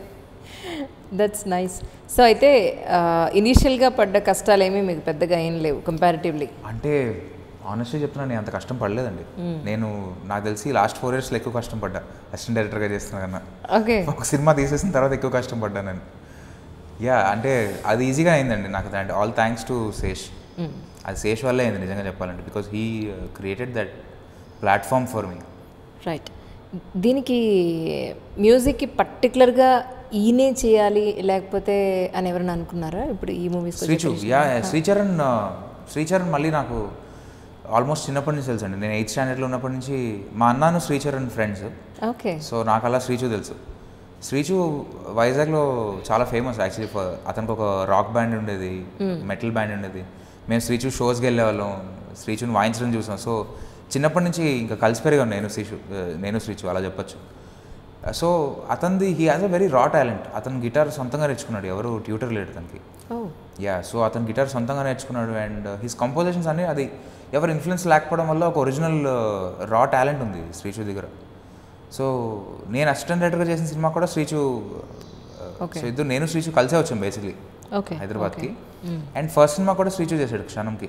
దట్స్ నైస్ సో అయితే ఇనీషియల్గా పడ్డ కష్టాలు ఏమీ మీకు పెద్దగా ఏం లేవు కంపారిటివ్లీ అంటే ఆనెస్ట్గా చెప్తున్నాను నేను అంత కష్టం పడలేదండి నేను నాకు తెలిసి లాస్ట్ ఫోర్ ఇయర్స్లో ఎక్కువ కష్టం పడ్డా అసిస్టెంట్ డైరెక్టర్గా చేస్తున్నా కన్నా ఓకే ఒక సినిమా తీసేసిన తర్వాత ఎక్కువ కష్టం పడ్డా నేను యా అంటే అది ఈజీగా అయిందండి నాకు అంటే ఆల్ థ్యాంక్స్ టు శేష్ అది శేష్ వల్లే అయింది నిజంగా చెప్పాలంటే because he created that platform for me right దీనికి మ్యూజిక్కి పర్టికులర్గా ఈయనే చేయాలి లేకపోతే అని ఎవరైనా అనుకున్నారా ఇప్పుడు ఈ మూవీస్ శ్రీచు యా శ్రీచరణ్ ఆ, శ్రీచరణ్ మళ్ళీ నాకు ఆల్మోస్ట్ చిన్నప్పటి నుంచి తెలుసు అండి నేను ఎయిత్ స్టాండర్డ్లో ఉన్నప్పటి నుంచి మా అన్నాను శ్రీచరణ్ ఫ్రెండ్స్ ఓకే సో నాకు అలా శ్రీచు తెలుసు శ్రీచు వైజాగ్లో చాలా ఫేమస్ యాక్చువల్లీ ఫర్ అతనికి ఒక రాక్ బ్యాండ్ ఉండేది మెటల్ బ్యాండ్ ఉండేది మేము శ్రీచు షోస్కి వెళ్ళేవాళ్ళం శ్రీచుని వాయించడం చూసాం సో చిన్నప్పటి నుంచి ఇంకా కలిసి పెరిగాం నేను శ్రీచు ఆ, నేను శ్రీచు అలా చెప్పొచ్చు సో అతనిది he has a very raw talent అతను గిటార్ సొంతంగా నేర్చుకున్నాడు ఎవరు ట్యూటర్ లేడు తనకి ఓ యా సో అతను గిటార్ సొంతంగా నేర్చుకున్నాడు అండ్ హిస్ కంపోజిషన్స్ అన్ని అది ఎవరు ఇన్ఫ్లుయెన్స్ లేకపోవడం వల్ల ఒక ఒరిజినల్ రా టాలెంట్ ఉంది శ్రీచు దగ్గర సో నేను అసిస్టెంట్ డైరెక్టర్గా చేసిన సినిమా కూడా శ్రీచు Okay. సో ఇద్దరు నేను శ్రీచు కలిసే వచ్చాం బేసిక్లీ ఓకే హైదరాబాద్కి అండ్ ఫస్ట్ సినిమా కూడా శ్రీచు చేశాడు క్షణంకి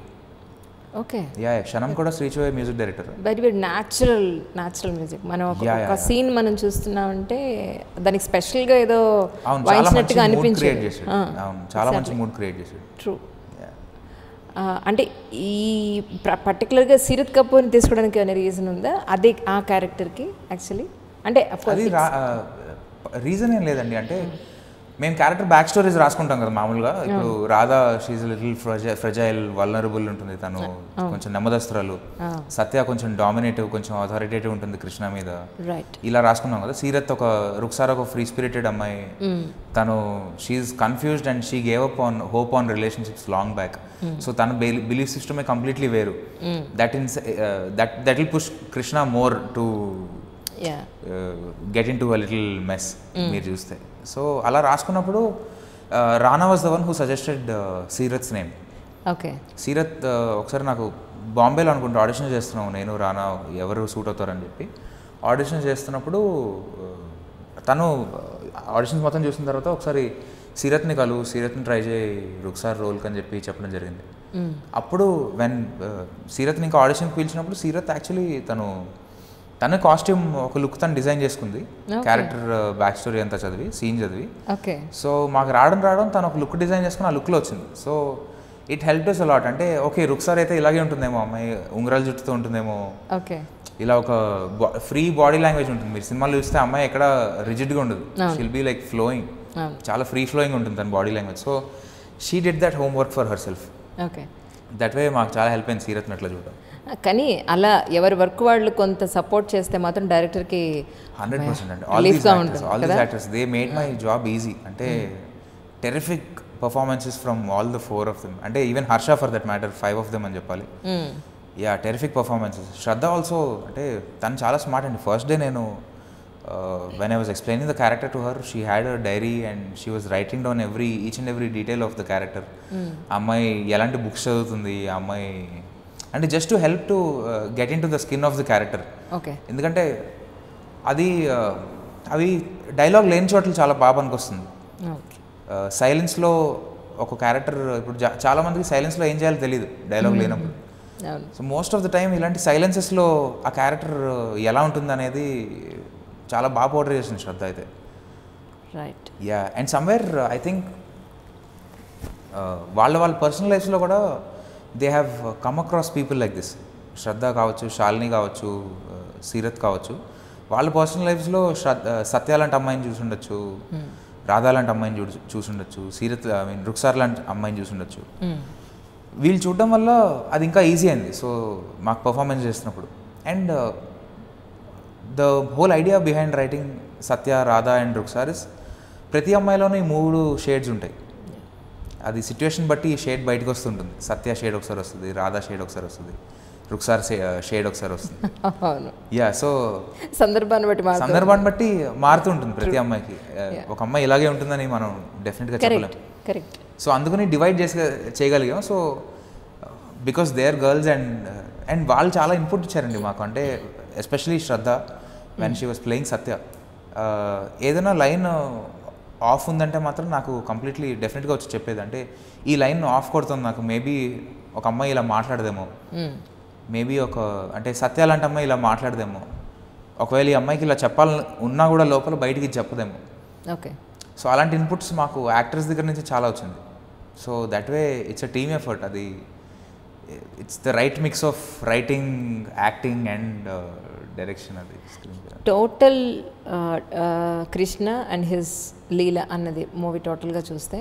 ఓకే యా యా, క్షణం కూడా Srichu music director very very natural natural music మనం ఒక- Yeah, ఒక yeah, yeah. సీన్ మనం చూస్తున్నామంటే దానికి స్పెషల్గా ఏదో అవును చాలా మంచి వాయించినట్టుగా మూడ్ క్రియేట్ అనిపించేది చేశాడు అవును చాలా మంచి మూడ్ క్రియేట్ చేశాడు ట్రూ Yeah. అంటే ఈ పర్టికులర్గా సీరత్ కపూర్ని తీసుకోవడానికి ఏమైనా రీజన్ ఉందా అదే ఆ క్యారెక్టర్కి యాక్చువల్లీ అంటే of course అది it's- రీజన్ ఏం లేదండి అంటే మేము క్యారెక్టర్ బ్యాక్ స్టోరీస్ రాసుకుంటాం కదా మామూలుగా ఇప్పుడు Radha she's little fragile vulnerable ఉంటుంది తను కొంచెం నెమ్మదస్త్రాలు సత్య కొంచెం డామినేటివ్ కొంచెం అథారిటేటివ్ ఉంటుంది కృష్ణ మీద రైట్ ఇలా రాసుకున్నాం కదా సీరత్ ఒక రుక్సార్ ఒక ఫ్రీ స్పిరిటెడ్ అమ్మాయి తను she's confused and she gave up on hope on relationships long back so తన బిలీఫ్ సిస్టమే కంప్లీట్లీ వేరు దట్ ఇన్స్ that that will push Krishna more to yeah get into a little mess మీరు చూస్తే సో అలా రాసుకున్నప్పుడు Rana was the one who suggested Seerat's name okay Seerat uh, ఒకసారి నాకు బాంబేలో అనుకుంటా ఆడిషన్ చేస్తున్నాం నేను రానా ఎవరు సూట్ అవుతారని చెప్పి ఆడిషన్ చేస్తున్నప్పుడు uh, తను ఆడిషన్స్ మొత్తం చూసిన తర్వాత ఒకసారి సీరత్ని కలు సీరత్ని ట్రై చేయి రుక్సార్ రోల్కి అని చెప్పి చెప్పడం జరిగింది అప్పుడు వెన్ సీరత్ని ఇంకా ఆడిషన్కి పిలిచినప్పుడు సీరత్ యాక్చువల్లీ తను తన కాస్ట్యూమ్ ఒక లుక్ తను డిజైన్ చేసుకుంది క్యారెక్టర్ బ్యాక్ స్టోరీ అంతా చదివి సీన్ చదివి ఓకే సో మాకు రావడం రావడం తను ఒక లుక్ డిజైన్ చేసుకుని ఆ లుక్లో వచ్చింది so it help us a lot అంటే ఓకే రుక్సార్ అయితే ఇలాగే ఉంటుందేమో అమ్మాయి ఉంగరాల జుట్టుతో ఉంటుందేమో ఓకే ఇలా ఒక ఫ్రీ బాడీ లాంగ్వేజ్ ఉంటుంది మీరు సినిమాలు చూస్తే అమ్మాయి ఎక్కడ రిజిడ్గా ఉండదు షిల్ బీ లైక్ ఫ్లోయింగ్ అవును. చాలా ఫ్రీ ఫ్లోయింగ్ ఉంటుంది తన body language so she did that homework for her self okay that way మాకు చాలా హెల్ప్ అయింది సీరత్ని అట్లా చూడడం కానీ అలా ఎవరి వర్క్ వాళ్ళు కొంత సపోర్ట్ చేస్తే మాత్రం డైరెక్టర్కి హండ్రెడ్ పర్సెంట్ అండి ఆల్ Relief దీస్ గా యాక్టర్స్ ఉంటుంది all these actors they made my job easy అంటే terrific performances from all the four of them అంటే even Harsha for that matter five of them అని చెప్పాలి yeah terrific performances Shraddha also అంటే తను చాలా smart అండి ఫస్ట్ డే నేను when I was explaining the character to her she had a diary and she was writing down every each and every detail of the character ఆ అమ్మాయి ఎలాంటి books చదువుతుంది ఆ అమ్మాయి అంటే just to help to get into the skin of the character okay ఎందుకంటే అది uh, అవి డైలాగ్ లేని చోట్ల చాలా బాగా పనికొస్తుంది ఓకే సైలెన్స్లో ఒక క్యారెక్టర్ ఇప్పుడు జా- చాలా మందికి సైలెన్స్లో ఏం చేయాలో తెలియదు డైలాగ్ లేనప్పుడు అవును so most of the time ఇలాంటి సైలెన్సెస్లో ఆ క్యారెక్టర్ ఎలా ఉంటుంది అనేది చాలా బాగా పోర్ట్రే చేసింది శ్రద్ధ అయితే right yeah and somewhere I think వాళ్ళ వాళ్ళ పర్సనల్ లైఫ్స్లో కూడా they have come across people like this Shraddha కావచ్చు శాలిని కావచ్చు సీరత్ కావచ్చు వాళ్ళ పర్సనల్ లైఫ్స్లో శ్రద్ధ సత్య లాంటి అమ్మాయిని చూసుండొచ్చు రాధా లాంటి అమ్మాయిని చూ చూసుండొచ్చు సీరత్ ఐ మీన్ రుక్సార్ లాంటి అమ్మాయిని చూసుండొచ్చు వీళ్ళు చూడడం వల్ల అది ఇంకా ఈజీ అయింది సో మాకు పర్ఫార్మెన్స్ చేస్తున్నప్పుడు and the whole idea behind writing Satya Radha and Rukshar is ప్రతి అమ్మాయిలోనూ ఈ మూడు షేడ్స్ ఉంటాయి అది సిచ్యువేషన్ బట్టి ఈ షేడ్ బయటకు వస్తుంటుంది సత్య షేడ్ ఒకసారి వస్తుంది రాధా షేడ్ ఒకసారి వస్తుంది రుక్సార్ షేడ్ ఒకసారి వస్తుంది అవును యా సో సందర్భాన్ని బట్టి మాత్రం సందర్భాన్ని బట్టి మారుతుంటుంది ప్రతి అమ్మాయికి Uh, ఒక అమ్మాయి ఇలాగే ఉంటుందని మనం డెఫినెట్గా చెప్పలేం కరెక్ట్ కరెక్ట్ సో అందుకని డివైడ్ చేసి చేయగలిగాం so because they are girls and and వాళ్ళు చాలా ఇన్పుట్ ఇచ్చారండి మాకు అంటే especially Shraddha when she was playing Satya Uh, ఏదైనా లైన్ ఆఫ్ ఉందంటే మాత్రం నాకు కంప్లీట్లీ డెఫినెట్గా వచ్చి చెప్పేది అంటే ఈ లైన్ ఆఫ్ కొడుతుంది నాకు మేబీ ఒక అమ్మాయి ఇలా మాట్లాడదేమో మేబీ ఒక అంటే సత్య లాంటి అమ్మాయి ఇలా మాట్లాడదేమో ఒకవేళ ఈ అమ్మాయికి ఇలా చెప్పాలని ఉన్నా కూడా లోపల బయటికి చెప్పదేమో ఓకే సో అలాంటి ఇన్పుట్స్ మాకు యాక్టర్స్ దగ్గర నుంచి చాలా వచ్చింది so that way it's a team effort అది it's the right mix of writing acting and direction అది screen total Krishna and his Leela అన్నది మూవీ టోటల్గా చూస్తే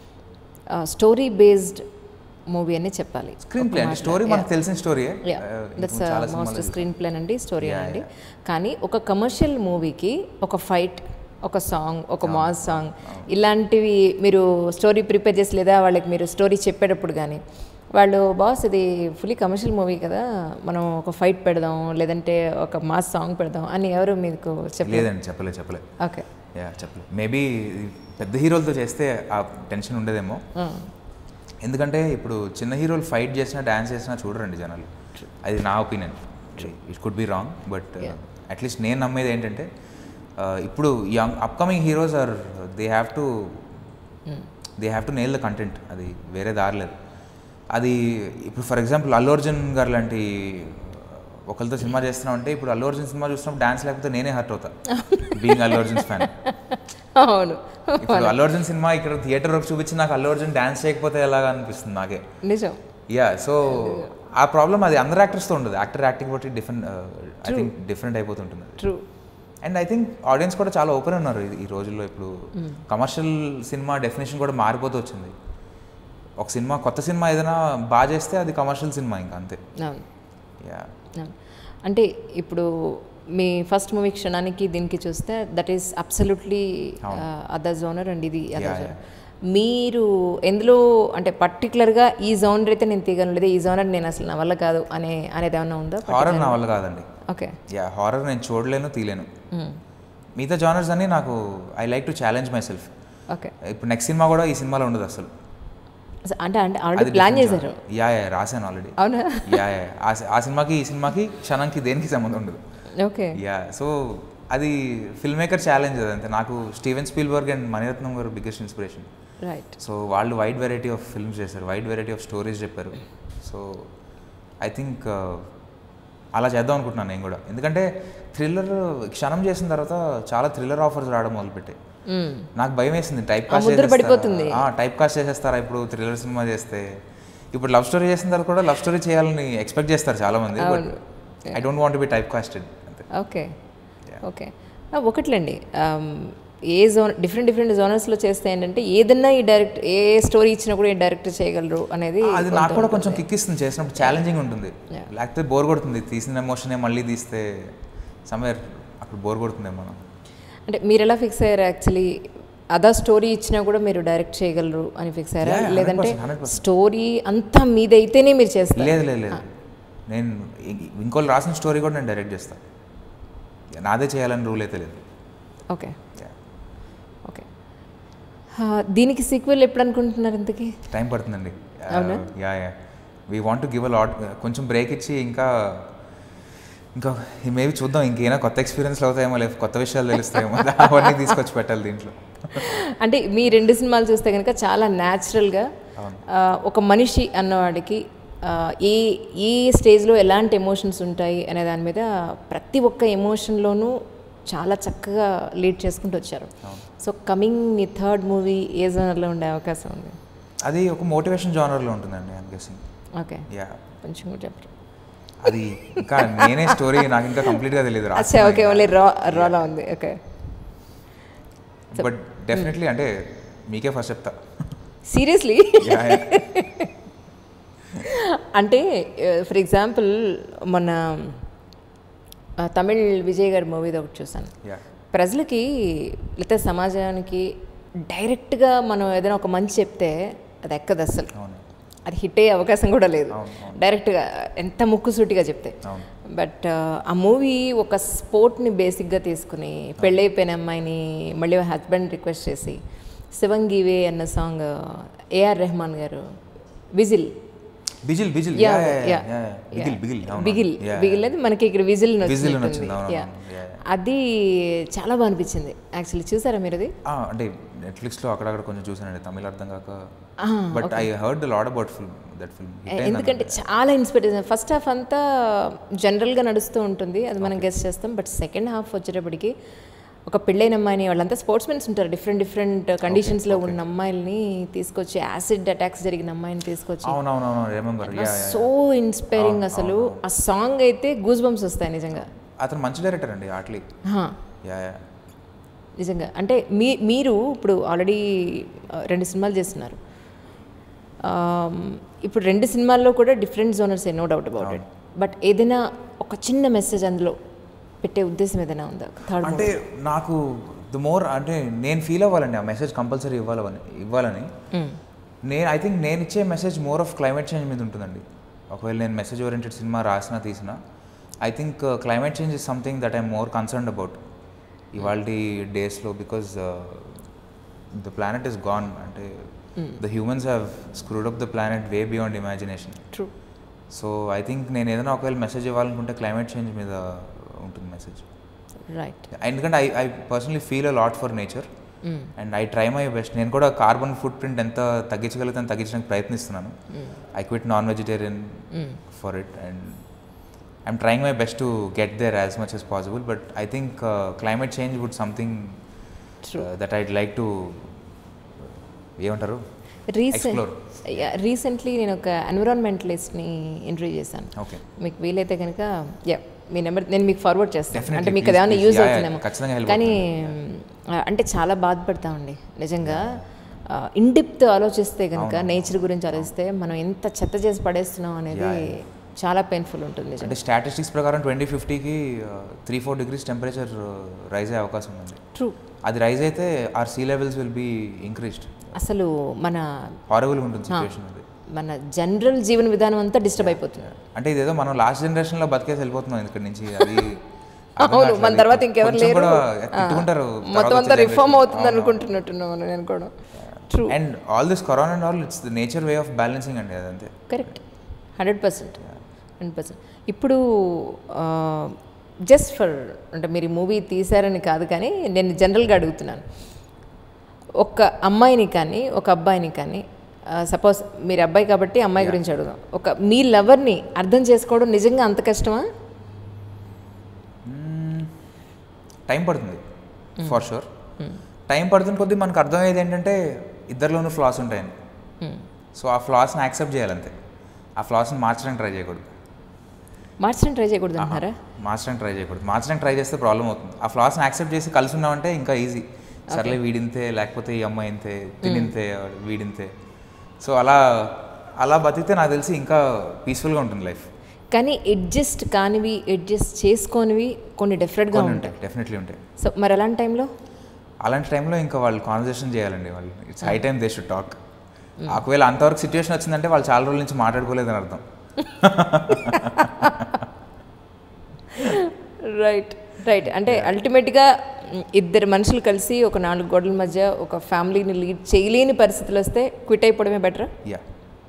స్టోరీ బేస్డ్ మూవీ అని చెప్పాలి స్క్రీన్ ప్లే అంటే స్టోరీ మనకు తెలిసిన స్టోరీయే దట్స్ మోస్ట్ స్క్రీన్ ప్లే అండి స్టోరీ అండి కానీ ఒక కమర్షియల్ మూవీకి ఒక ఫైట్ ఒక సాంగ్ ఒక మాస్ సాంగ్ ఇలాంటివి మీరు స్టోరీ ప్రిపేర్ చేసి లేదా వాళ్ళకి మీరు స్టోరీ చెప్పేటప్పుడు కానీ వాళ్ళు బాస్ ఇది ఫుల్లీ కమర్షియల్ మూవీ కదా మనం ఒక ఫైట్ పెడదాం లేదంటే ఒక మాస్ సాంగ్ పెడదాం అని ఎవరు మీకు చెప్పలేదు లేదండి చెప్పలే చెప్పలే ఓకే యా చెప్పలే మేబీ పెద్ద హీరోలతో చేస్తే ఆ టెన్షన్ ఉండదేమో ఎందుకంటే ఇప్పుడు చిన్న హీరోలు ఫైట్ చేసినా డ్యాన్స్ చేసినా చూడరండి జనాలు అది నా opinion it could be wrong but at least నేను నమ్మేది ఏంటంటే uh, ఇప్పుడు young upcoming heroes are they have to they have to nail the content అది వేరే దారి లేదు అది ఇప్పుడు ఫర్ ఎగ్జాంపుల్ అల్లు అర్జున్ గారు లాంటి ఒకరితో సినిమా చేస్తున్నామంటే ఇప్పుడు అల్లు అర్జున్ సినిమా చూసినప్పుడు డాన్స్ లేకపోతే నేనే హర్ట్ అవుతా బీయింగ్ అల్లు అర్జున్ ఫ్యాన్ అవును ఇప్పుడు అల్లు అర్జున్ సినిమా ఇక్కడ థియేటర్ వరకు చూపించి నాకు అల్లు అర్జున్ డాన్స్ చేయకపోతే ఎలాగా అనిపిస్తుంది నాకే నిజం యా సో ఆ ప్రాబ్లం అది అందరు యాక్టర్స్తో ఉండదు యాక్టర్ యాక్టింగ్ బట్టి డిఫరెంట్ ఐ థింక్ డిఫరెంట్ అయిపోతుంటుంది true and I think audience కూడా చాలా ఓపెన్ ఉన్నారు ఈ- ఈ రోజుల్లో ఇప్పుడు కమర్షియల్ సినిమా డెఫినేషన్ కూడా మారిపోతూ వచ్చింది ఒక సినిమా కొత్త సినిమా ఏదైనా బాగా చేస్తే అది కమర్షియల్ సినిమా ఇంకా అంతే అవును యా అవును. అంటే ఇప్పుడు మీ ఫస్ట్ మూవీ క్షణానికి దీనికి చూస్తే that is absolutely other genre and ఇది అదర్ Yeah, జోనర్ మీరు ఎందులో అంటే పర్టికులర్గా ఈ జోనర్ అయితే నేను తీయగలను లేదా ఈ జోనర్ నేను అసలు నా వల్ల కాదు అనే అనేది ఏమన్నా ఉందా హారర్ నా వల్ల కాదండి ఓకే యా హారర్ నేను చూడలేను తీయలేను మిగతా జానర్స్ అన్ని నాకు I like to challenge myself okay ఇప్పుడు నెక్స్ట్ సినిమా కూడా ఈ సినిమాలో ఉండదు అసలు అంటే అంటే ఆల్రెడీ ప్లాన్ చేశారు యా యా రాశాను ఆల్రెడీ అవునా యా యా ఆ సి- ఆ సినిమాకి ఈ సినిమాకి క్షణంకి దేనికి సంబంధం ఉండదు ఓకే యా సో అది ఫిల్మ్ మేకర్ ఛాలెంజ్ అదంతే నాకు Steven Spielberg and Maniratnam garu biggest inspiration right so వాళ్ళు వైడ్ వెరైటీ ఆఫ్ ఫిల్మ్స్ చేశారు వైడ్ వెరైటీ ఆఫ్ స్టోరీస్ చెప్పారు సో ఐ థింక్ అలా చేద్దాం అనుకుంటున్నాను నేను కూడా ఎందుకంటే థ్రిల్లర్ క్షణం చేసిన తర్వాత చాలా థ్రిల్లర్ ఆఫర్స్ రావడం మొదలుపెట్టాయి నాకు భయం వేసింది టైప్ కాస్ట్ ముద్ర పడిపోతుంది. టైప్ కాస్ట్ చేసేస్తారా ఇప్పుడు థ్రిల్లర్ సినిమా చేస్తే ఇప్పుడు లవ్ స్టోరీ చేసిన తర్వాత కూడా లవ్ స్టోరీ చేయాలని ఎక్స్పెక్ట్ చేస్తారు చాలా మంది but I don't want be type casted అంతే ఓకే ఓకే ఆ, ఒకట్లేండి ఆమ్, ఏ జోన్ డిఫరెంట్ డిఫరెంట్ జోనర్స్లో చేస్తే ఏంటంటే ఏదన్నా ఈ డైరెక్ట్ ఏ స్టోరీ ఇచ్చినా కూడా ఈ డైరెక్టర్ చేయగలరు అనేది అది నాకు కూడా కొంచెం కిక్ ఇస్తుంది చేసినప్పుడు ఛాలెంజింగ్ ఉంటుంది లేకపోతే బోర్ కొడుతుంది తీసిన ఎమోషనే మళ్ళీ తీస్తే సమ్వేర్ అప్పుడు బోర్ కొడుతుంది మనం అంటే మీరు ఎలా ఫిక్స్ అయ్యారు యాక్చువల్లీ అదా స్టోరీ ఇచ్చినా కూడా మీరు డైరెక్ట్ చేయగలరు అని ఫిక్స్ అయ్యారా Yeah, 100%, లేదంటే 100%. స్టోరీ అంతా మీదైతేనే మీరు చేస్తారు లేదు లేదు లేదు నేను ఇ- ఇంకోళ్ళు రాసిన స్టోరీ కూడా నేను డైరెక్ట్ చేస్తాను నాదే చేయాలని రూల్ అయితే లేదు ఓకే Yeah. ఓకే దీనికి సీక్వెల్ ఎప్పుడు అనుకుంటున్నారు ఇంతకీ టైం పడుతుందండి అవునా? Yeah yeah we want to give a lot కొంచెం బ్రేక్ ఇచ్చి ఇంకా ఇంకా మేబీ చూద్దాం ఇంకేమైనా కొత్త ఎక్స్పీరియన్స్లు అవుతాయేమో లేదు కొత్త విషయాలు తెలుస్తాయేమో అవన్నీ తీసుకొచ్చి పెట్టాలి దీంట్లో అంటే మీ రెండు సినిమాలు చూస్తే కనుక చాలా న్యాచురల్గా అవును. ఒక మనిషి అన్నవాడికి ఆ, ఏ ఏ స్టేజ్లో ఎలాంటి ఎమోషన్స్ ఉంటాయి అనే దాని మీద ప్రతి ఒక్క ఎమోషన్లోనూ చాలా చక్కగా లీడ్ చేసుకుంటూ వచ్చారు సో కమింగ్ మీ థర్డ్ మూవీ ఏ జోనర్లో ఉండే అవకాశం ఉంది అది ఒక మోటివేషన్ జానర్లో ఉంటుందండి ఐమ్ గెసింగ్ ఓకే యా కొంచెం కూడా చెప్పరు అది ఇంకా నేనే స్టోరీ నాకు ఇంకా కంప్లీట్గా తెలియదు అచ్చా ఓకే ఓన్లీ రా రాలా ఉంది ఓకే బట్ డెఫినెట్లీ అంటే మీకే ఫస్ట్ చెప్తా సీరియస్లీ Yeah, yeah. అంటే ఫర్ ఎగ్జాంపుల్ మొన్న ఆ, తమిళ్ విజయ్ గారి మూవీది ఒకటి చూసాను Yeah. ప్రజలకి లేకపోతే సమాజానికి డైరెక్ట్గా మనం ఏదైనా ఒక మంచి చెప్తే అది ఎక్కదు అసలు అవును అది హిట్ అయ్యే అవకాశం కూడా లేదు అవును, అవును. డైరెక్ట్గా ఎంత ముక్కుసూటిగా చెప్తే అవును బట్ ఆ మూవీ ఒక స్పోర్ట్ని బేసిక్గా తీసుకుని పెళ్ళైపోయిన అమ్మాయిని మళ్ళీ హస్బెండ్ రిక్వెస్ట్ చేసి శివంగివే అన్న song A R Rahman garu whistle Bigil Bigil Yeah, yeah, yeah, yeah, yeah, yeah. Bigil Bigil అవును, బిగిల్ అవును. Yeah, బిగిల్ అది మనకి ఇక్కడ విజిల్ Whistle నచ్చింది నచ్చింది, అవును, అవును, yeah, yeah. అది చాలా బాగా అనిపించింది యాక్చువల్లీ చూసారా మీరు అది ఆ, అంటే నెట్ఫ్లిక్స్లో అక్కడక్కడ కొంచెం చూసానండి తమిళ అర్థం కాక Ah, but I heard lot about film that film ఎందుకంటే చాలా ఇన్స్పైర్ ఫస్ట్ హాఫ్ అంతా జనరల్గా నడుస్తూ ఉంటుంది అది మనం గెస్ట్ చేస్తాం బట్ సెకండ్ హాఫ్ వచ్చేటప్పటికి ఒక పెళ్ళైన అమ్మాయిని వాళ్ళంతా స్పోర్ట్స్ మెన్స్ ఉంటారు డిఫరెంట్ డిఫరెంట్ కండిషన్స్లో ఉన్న అమ్మాయిల్ని తీసుకొచ్చి యాసిడ్ అటాక్స్ జరిగిన అమ్మాయిని తీసుకొచ్చి అవునవునవును రిమెంబర్ యా సో ఇన్స్పైరింగ్ అసలు ఆ సాంగ్ అయితే గూస్ బంప్స్ వస్తాయి నిజంగా అతను మంచి డైరెక్టర్ అండి ఆట్లీ హా, యా యా నిజంగా అంటే మీ మీరు ఇప్పుడు ఆల్రెడీ రెండు సినిమాలు చేస్తున్నారు ఆమ్, ఇప్పుడు రెండు సినిమాల్లో కూడా different genres no doubt about it but ఏదైనా ఒక చిన్న మెసేజ్ అందులో పెట్టే ఉద్దేశం ఏదైనా ఉందా థర్డ్ అంటే నాకు ద మోర్ అంటే నేను ఫీల్ అవ్వాలండి ఆ మెసేజ్ కంపల్సరీ ఇవ్వాలని ఇవ్వాలని నేను ఐ థింక్ నేను ఇచ్చే message more of climate change మీద ఉంటుందండి ఒకవేళ నేను మెసేజ్ ఓరియంటెడ్ సినిమా రాసినా తీసినా I think climate change is something that I'm more concerned about ఇవాళ డేస్లో because the planet is gone అంటే the humans have screwed up the planet way beyond imagination true so I think నేను ఏదైనా ఒకవేళ message ఇవ్వాలనుకుంటే climate change మీద ఉంటుంది message right ఎందుకంటే I I personally feel a lot for nature and I try my best నేను కూడా carbon footprint ఎంత తగ్గించగలుగుతాను తగ్గించడానికి ప్రయత్నిస్తున్నాను I quit non vegetarian for it and I'm trying my best to get there as much as possible but I think climate change would something that I'd like to ఏమంటారు recent Explore. Recently నేను ఒక ఎన్విరాన్మెంటలిస్ట్ని interview చేశాను okay మీకు వీలైతే కనుక yeah మీ number నేను మీకు forward చేస్తాను Definitely, అంటే మీకు please, అదేమన్నా please. యూజ్ Yeah, yeah, అవుతుందేమో ఖచ్చితంగా help కానీ ఆ, అంటే చాలా బాధపడతామండి నిజంగా ఇండిప్త్ ఆలోచిస్తే కనుక నేచర్ గురించి ఆలోచిస్తే మనం ఎంత చెత్త చేసి పడేస్తున్నాం అనేది చాలా పెయిన్ఫుల్ ఉంటుంది నిజంగా అంటే స్టాటిస్టిక్స్ ప్రకారం ట్వంటీ ఫిఫ్టీకి three four degrees temperature rise అయ్యే అవకాశం ఉంది ట్రూ అది రైజ్ అయితే our sea levels will be increased అసలు మన హారబుల్గా ఉంటుంది సిచ్యువేషన్ అది మన జనరల్ జీవన విధానం అంతా డిస్టర్బ్ అయిపోతుంది అంటే ఇదేదో మనం లాస్ట్ జనరేషన్లో బతికేసి వెళ్ళిపోతున్నాం ఇక్కడ నుంచి అది అర్థం అవును మన కావట్లేదు. తర్వాత ఇంకెవరు కొంచెం లేరు కూడా ఆ, తిట్టుకుంటారు మొత్తం అంతా రిఫార్మ్ అవుతుంది అనుకుంటున్నట్టున్నాను నేను కూడా true and all this corona and all it's the nature way of balancing అండి అదంతే correct hundred percent hundred percent ఇప్పుడు జస్ట్ ఫర్ అంటే మీరు మూవీ తీశారని కాదు కానీ నేను జనరల్గా అడుగుతున్నాను ఒక అమ్మాయిని కానీ ఒక అబ్బాయిని కానీ సపోజ్ మీరు అబ్బాయి కాబట్టి అమ్మాయి గురించి అడుగుదాం ఒక మీ లవర్ని అర్థం చేసుకోవడం నిజంగా అంత కష్టమా టైం పడుతుంది ఫర్ షూర్ టైం పడుతున్న కొద్దీ మనకు అర్థమయ్యేది ఏంటంటే ఇద్దరిలోనూ ఫ్లాస్ ఉంటాయని సో ఆ ఫ్లాస్ని యాక్సెప్ట్ చేయాలంతే ఆ ఫ్లాస్ని మార్చడానికి ట్రై చేయకూడదు మార్చడం ట్రై చేయకూడదు అంటున్నారా మార్చడానికి ట్రై చేయకూడదు మార్చడానికి ట్రై చేస్తే ప్రాబ్లం అవుతుంది ఆ ఫ్లాస్ని యాక్సెప్ట్ చేసి కలిసి ఉన్నామంటే ఇంకా ఈజీ సర్లే వీడింతే లేకపోతే ఈ అమ్మాయి ఇంతే తినింతే వీడింతే సో అలా అలా బతికితే నాకు తెలిసి ఇంకా పీస్ఫుల్గా ఉంటుంది లైఫ్ కానీ అడ్జస్ట్ కానివి అడ్జస్ట్ చేసుకోనివి కొన్ని డెఫినెట్గా ఉంటాయి ఉంటాయి డెఫినెట్లీ ఉంటాయి సో మరి అలాంటి టైంలో అలాంటి టైంలో ఇంకా వాళ్ళు కాన్వర్జేషన్ చేయాలండి వాళ్ళు it's high time they should talk ఒకవేళ అంతవరకు సిచ్యువేషన్ వచ్చిందంటే వాళ్ళు చాలా రోజుల నుంచి మాట్లాడుకోలేదని అర్థం రైట్ రైట్ అంటే అల్టిమేట్గా ఇద్దరు మనుషులు కలిసి ఒక నాలుగు గోడల మధ్య ఒక ఫ్యామిలీని లీడ్ చేయలేని పరిస్థితులు వస్తే క్విట్ అయిపోవడమే బెటర్ యా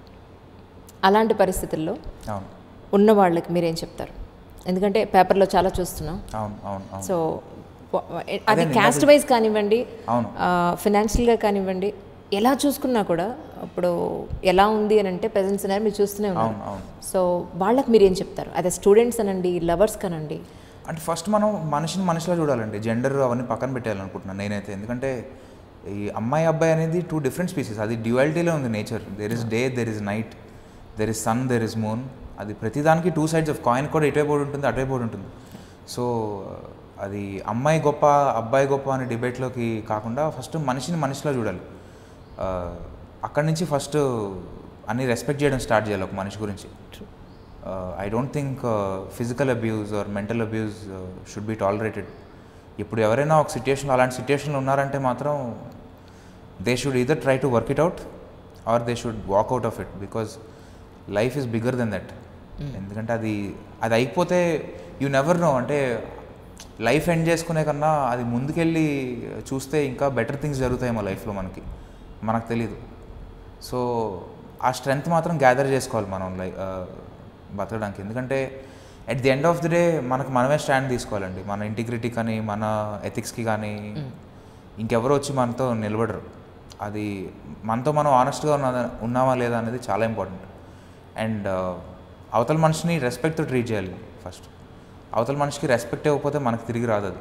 అలాంటి పరిస్థితుల్లో అవును ఉన్న వాళ్ళకి మీరేం చెప్తారు ఎందుకంటే పేపర్లో చాలా చూస్తున్నాం అవును అవును అవును సో అది క్యాస్ట్ వైజ్ కానివ్వండి అవును. ఫినాన్షియల్గా కానివ్వండి ఎలా చూసుకున్నా కూడా ఇప్పుడు ఎలా ఉంది అని అంటే ప్రజెంట్ సినారీ మీరు చూస్తూనే ఉన్నారు అవును అవును సో వాళ్ళకి మీరు ఏం చెప్తారు అదే స్టూడెంట్స్ అనండి లవర్స్ కానండి అంటే ఫస్ట్ మనం మనిషిని మనిషిలా చూడాలండి జెండర్ అవన్నీ పక్కన పెట్టాలనుకుంటున్నాను నేనైతే ఎందుకంటే ఈ అమ్మాయి అబ్బాయి అనేది టూ డిఫరెంట్ స్పీసెస్ అది డ్యువాలిటీలో ఉంది nature there is day there is night there is sun there is moon అది ప్రతిదానికి టూ సైడ్స్ ఆఫ్ కాయిన్ కూడా ఇటువైపు ఒకటి ఉంటుంది అటువైపు ఒకటి ఉంటుంది సో అది అమ్మాయి గొప్ప అబ్బాయి గొప్ప అనే డిబేట్లోకి కాకుండా ఫస్ట్ మనిషిని మనిషిలా చూడాలి ఆ, అక్కడి నుంచి ఫస్ట్ అన్ని రెస్పెక్ట్ చేయడం స్టార్ట్ చేయాలి ఒక మనిషి గురించి I don't think physical abuse or mental abuse should be tolerated ఇప్పుడు ఎవరైనా ఒక సిచ్యుయేషన్లో అలాంటి సిచ్యుయేషన్లో ఉన్నారంటే మాత్రం they should either try to work it out or they should walk out of it because life is bigger than that ఎందుకంటే అది అది అయిపోతే యూ నెవర్ నో అంటే లైఫ్ ఎండ్ చేసుకునే కన్నా అది ముందుకెళ్ళి చూస్తే ఇంకా బెటర్ థింగ్స్ జరుగుతాయేమో లైఫ్లో మనకి మనకు తెలీదు సో ఆ స్ట్రెంగ్త్ మాత్రం గ్యాదర్ చేసుకోవాలి మనం లై ఆ, బతకడానికి ఎందుకంటే at the end of the day మనకు మనమే స్టాండ్ తీసుకోవాలండి మన ఇంటిగ్రిటీ కానీ మన ఎథిక్స్కి కానీ ఇంకెవరు వచ్చి మనతో నిలబడరు అది మనతో మనం ఆనెస్ట్గా ఉన్న ఉన్నామా లేదా అనేది చాలా ఇంపార్టెంట్ అండ్ అవతల మనిషిని రెస్పెక్ట్తో ట్రీట్ చేయాలి ఫస్ట్ అవతల మనిషికి రెస్పెక్ట్ ఇవ్వకపోతే మనకు తిరిగి రాదు అది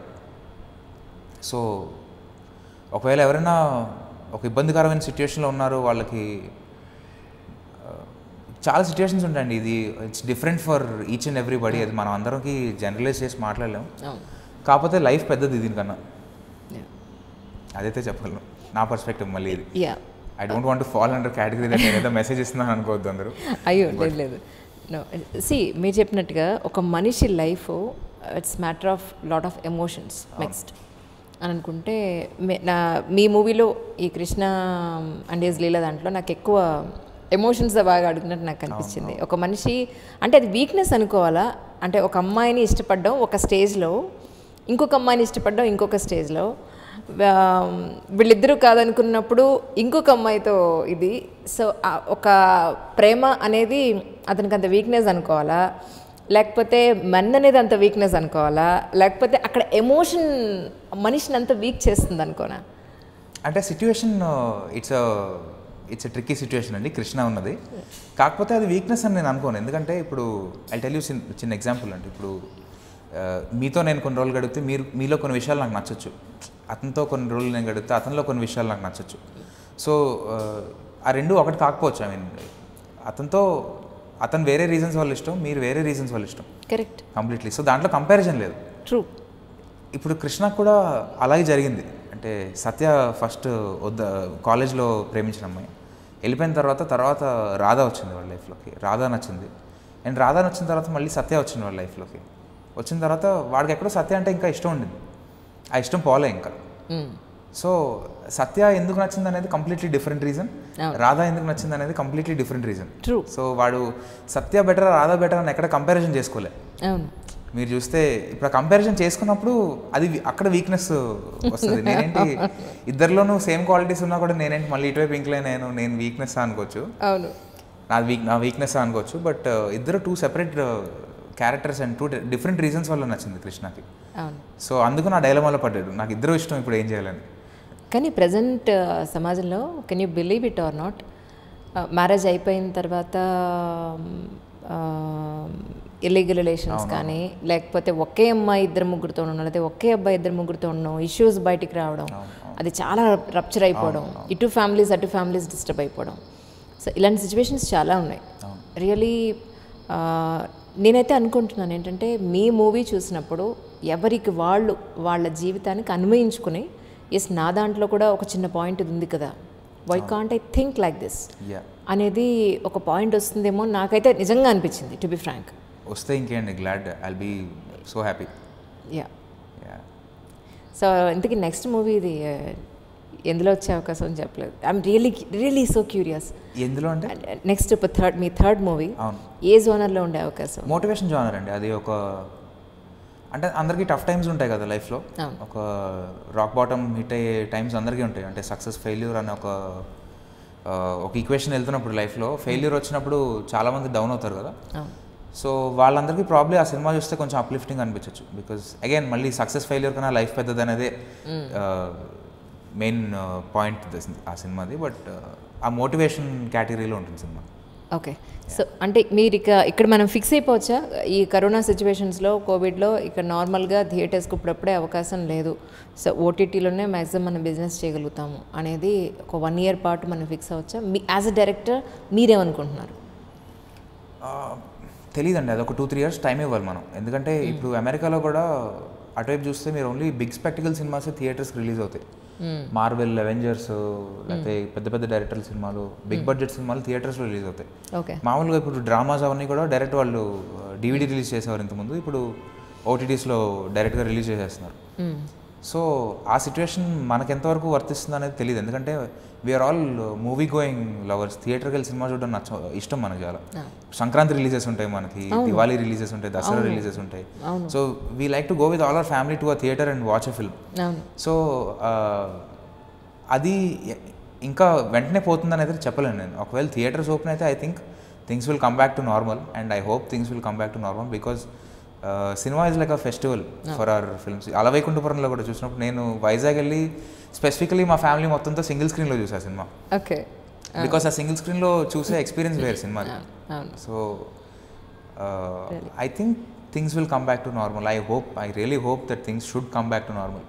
సో ఒకవేళ ఎవరైనా ఒక ఇబ్బందికరమైన సిచ్యుయేషన్లో ఉన్నారు వాళ్ళకి ఆ, చాలా సిచ్యుయేషన్స్ ఉంటాయండి ఇది it's different for each and everybody అది మనం అందరికి జనరలైజ్ చేసి మాట్లాడలేము అవును కాకపోతే లైఫ్ పెద్దది దీనికన్నా అదైతే చెప్పగలను నా పర్స్పెక్టివ్ మళ్ళీ ఇది yeah I don't want fall under category దగ్గర ఏదో మెసేజ్ ఇస్తున్నాను అనుకోవద్దు అందరూ అయ్యో లేదు లేదు నో సి మీరు చెప్పినట్టుగా ఒక మనిషి life it's matter of lot of emotions mixed అని అనుకుంటే మే- నా మీ మూవీలో ఈ కృష్ణ అండ్ ఈజ్ లీల దాంట్లో నాకు ఎక్కువ ఎమోషన్స్ బాగా అడిగినట్టు నాకు అనిపించింది ఒక మనిషి అంటే అది వీక్నెస్ అనుకోవాలా అంటే ఒక అమ్మాయిని ఇష్టపడడం ఒక స్టేజ్లో ఇంకొక అమ్మాయిని ఇష్టపడడం ఇంకొక స్టేజ్లో వా- వీళ్ళిద్దరూ కాదనుకున్నప్పుడు ఇంకొక అమ్మాయితో ఇది సో ఆ ఒక ప్రేమ అనేది అతనికి అంత వీక్నెస్ అనుకోవాలా లేకపోతే మెన్ అనేది అంత వీక్నెస్ అనుకోవాలా లేకపోతే అక్కడ ఎమోషన్ మనిషిని అంత వీక్ చేస్తుంది అనుకోనా అంటే situation it's it's tricky situation అండి కృష్ణ ఉన్నది కాకపోతే అది వీక్నెస్ అని నేను అనుకోను ఎందుకంటే ఇప్పుడు ఐ టెల్ యూ చిన్న ఎగ్జాంపుల్ అంటే ఇప్పుడు ఆ, మీతో నేను కొన్ని రోజులు గడిపితే మీరు మీలో కొన్ని విషయాలు నాకు నచ్చచ్చు అతనితో కొన్ని రోజులు నేను గడిపితే అతనిలో కొన్ని విషయాలు నాకు నచ్చచ్చు సో ఆ రెండు ఒకటి కాకపోవచ్చు ఐ మీన్ అతనితో అతను వేరే రీజన్స్ వల్ల ఇష్టం మీరు వేరే రీజన్స్ వల్ల ఇష్టం కరెక్ట్ కంప్లీట్లీ సో దాంట్లో కంపారిజన్ లేదు ట్రూ ఇప్పుడు కృష్ణకు కూడా అలాగే జరిగింది అంటే సత్య ఫస్ట్ వద్ద కాలేజ్లో ప్రేమించిన అమ్మాయి వెళ్ళిపోయిన తర్వాత తర్వాత రాధా వచ్చింది వాళ్ళ లైఫ్లోకి రాధా నచ్చింది అండ్ రాధా నచ్చిన తర్వాత మళ్ళీ సత్య వచ్చింది వాళ్ళ లైఫ్లోకి వచ్చిన తర్వాత వాడికి ఎక్కడో సత్య అంటే ఇంకా ఇష్టం ఉండింది ఆ ఇష్టం పోలే ఇంకా సో సత్య ఎందుకు నచ్చింది అనేది కంప్లీట్లీ డిఫరెంట్ రీజన్ రాధా ఎందుకు నచ్చింది అనేది completely different reason true so వాడు సత్య బెటర్ రాధా బెటర్ అని ఎక్కడ కంపారిజన్ చేసుకోలే అవును మీరు చూస్తే ఇప్పుడు కంపారిజన్ చేసుకున్నప్పుడు అది వి- అక్కడ వీక్నెస్ వస్తుంది నేనేంటి ఇద్దరిలోనూ సేమ్ క్వాలిటీస్ ఉన్నా కూడా నేనేంటి మళ్ళీ ఇటువైపు ఇంక్లైన్ అయ్యాను నేను వీక్నెస్ అనుకోవచ్చు అవును నా వీక్ నా వీక్నెస్ అనుకోవచ్చు బట్ ఇద్దరు two separate characters and two different reasons వల్ల నచ్చింది కృష్ణకి అవును సో అందుకు నా డైలమాలో పడ్డాడు నాకు ఇద్దరు ఇష్టం ఇప్పుడు ఏం చేయాలని కానీ ప్రజెంట్ సమాజంలో can you believe it or not marriage అయిపోయిన తర్వాత ఇల్లీగల్ రిలేషన్స్ కానీ లేకపోతే ఒకే అమ్మాయి ఇద్దరు ముగ్గురుతో ఉండడం లేకపోతే ఒకే అబ్బాయి ఇద్దరు ముగ్గురుతో ఉండడం ఇష్యూస్ బయటికి రావడం అది చాలా రప్చర్ అయిపోవడం ఇటు ఫ్యామిలీస్ అటు ఫ్యామిలీస్ డిస్టర్బ్ అయిపోవడం సో ఇలాంటి సిచ్యువేషన్స్ చాలా ఉన్నాయి రియలీ నేనైతే అనుకుంటున్నాను ఏంటంటే మీ మూవీ చూసినప్పుడు ఎవరికి వాళ్ళు వాళ్ళ జీవితానికి అన్వయించుకుని ఎస్ నా దాంట్లో కూడా ఒక చిన్న పాయింట్ ఇది ఉంది కదా why can't I think like this yeah అనేది ఒక పాయింట్ వస్తుందేమో నాకైతే నిజంగా అనిపించింది టు బి ఫ్రాంక్ వస్తే ఇంకేంటి glad I'll be so happy yeah yeah so ఇంతకీ నెక్స్ట్ మూవీ ఇది ఆ, ఎందులో వచ్చే అవకాశం అని చెప్పలేదు I'm really really so curious ఎందులో అంటే నెక్స్ట్ ఇప్పుడు థర్డ్ మీ థర్డ్ మూవీ అవును ఏ జోనర్లో ఉండే అవకాశం మోటివేషన్ జానర్ అండి అది ఒక అంటే అందరికీ టఫ్ టైమ్స్ ఉంటాయి కదా లైఫ్లో అవును. ఒక రాక్ బాటమ్ హిట్ అయ్యే టైమ్స్ అందరికీ ఉంటాయి అంటే సక్సెస్ ఫెయిల్యూర్ అనే ఒక ఆ, ఒక ఈక్వేషన్ వెళ్తున్నప్పుడు లైఫ్లో ఫెయిల్యూర్ వచ్చినప్పుడు చాలామంది డౌన్ అవుతారు కదా అవును సో వాళ్ళందరికీ ప్రాబ్లీ ఆ సినిమా చూస్తే కొంచెం అప్లిఫ్టింగ్ అనిపించవచ్చు బికాస్ అగైన్ మళ్ళీ సక్సెస్ ఫెయిల్యూర్ కన్నా లైఫ్ పెద్దది అనేది మెయిన్ పాయింట్ ఆ సినిమాది బట్ ఆ మోటివేషన్ కేటగిరీలో ఉంటుంది సినిమా ఓకే సో అంటే మీరు ఇక ఇక్కడ మనం ఫిక్స్ అయిపోవచ్చా ఈ కరోనా సిచ్యువేషన్స్లో కోవిడ్లో ఇక్కడ నార్మల్గా థియేటర్స్కి ఇప్పుడప్పుడే అవకాశం లేదు సో ఓటీటీలోనే మ్యాక్సిమం మనం బిజినెస్ చేయగలుగుతాము అనేది ఒక వన్ ఇయర్ పాటు మనం ఫిక్స్ అవ్వచ్చా మీ యాజ్ అ డైరెక్టర్ మీరేమనుకుంటున్నారు తెలియదండి అది ఒక టూ త్రీ ఇయర్స్ టైం ఇవ్వాలి మనం ఎందుకంటే ఇప్పుడు అమెరికాలో కూడా అటువైపు చూస్తే మీరు ఓన్లీ బిగ్ స్పెక్టికల్ సినిమాస్ థియేటర్స్కి రిలీజ్ అవుతాయి మార్వెల్ అవెంజర్స్ లేకపోతే పెద్ద పెద్ద డైరెక్టర్ సినిమాలు బిగ్ బడ్జెట్ సినిమాలు థియేటర్స్లో రిలీజ్ అవుతాయి ఓకే మామూలుగా ఇప్పుడు డ్రామాస్ అవన్నీ కూడా డైరెక్ట్ వాళ్ళు డివిడీ రిలీజ్ చేసేవారు ఇంతకుముందు ఇప్పుడు ఓటీటీస్లో డైరెక్ట్గా రిలీజ్ చేసేస్తున్నారు సో ఆ సిచ్యువేషన్ మనకి ఎంతవరకు వర్తిస్తుంది అనేది తెలియదు ఎందుకంటే we're all movie going lovers థియేటర్కి వెళ్ళి సినిమా చూడడం నచ్చ ఇష్టం మనకి చాలా సంక్రాంతి రిలీజెస్ ఉంటాయి మనకి దివాళీ రిలీజెస్ ఉంటాయి దసరా రిలీజెస్ ఉంటాయి so we like to go with all our family to a theatre and watch a film అవును సో ఆ, అది ఎ- ఇంకా వెంటనే పోతుందని అయితే చెప్పలేను నేను ఒకవేళ థియేటర్స్ ఓపెన్ అయితే I think things will come back to normal and I hope things will come back to normal because cinema is like a festival for our films Ala Vaikunthapurramuloo కూడా చూసినప్పుడు నేను వైజాగ్ వెళ్ళి స్పెసిఫికలీ మా ఫ్యామిలీ మొత్తంతో సింగిల్ స్క్రీన్లో చూసా cinema okay because ఆ single స్క్రీన్లో చూసే ఎక్స్పీరియన్స్ వేరు సినిమాది అవును so I think things will come back to normal I hope I really hope that things should come back to normal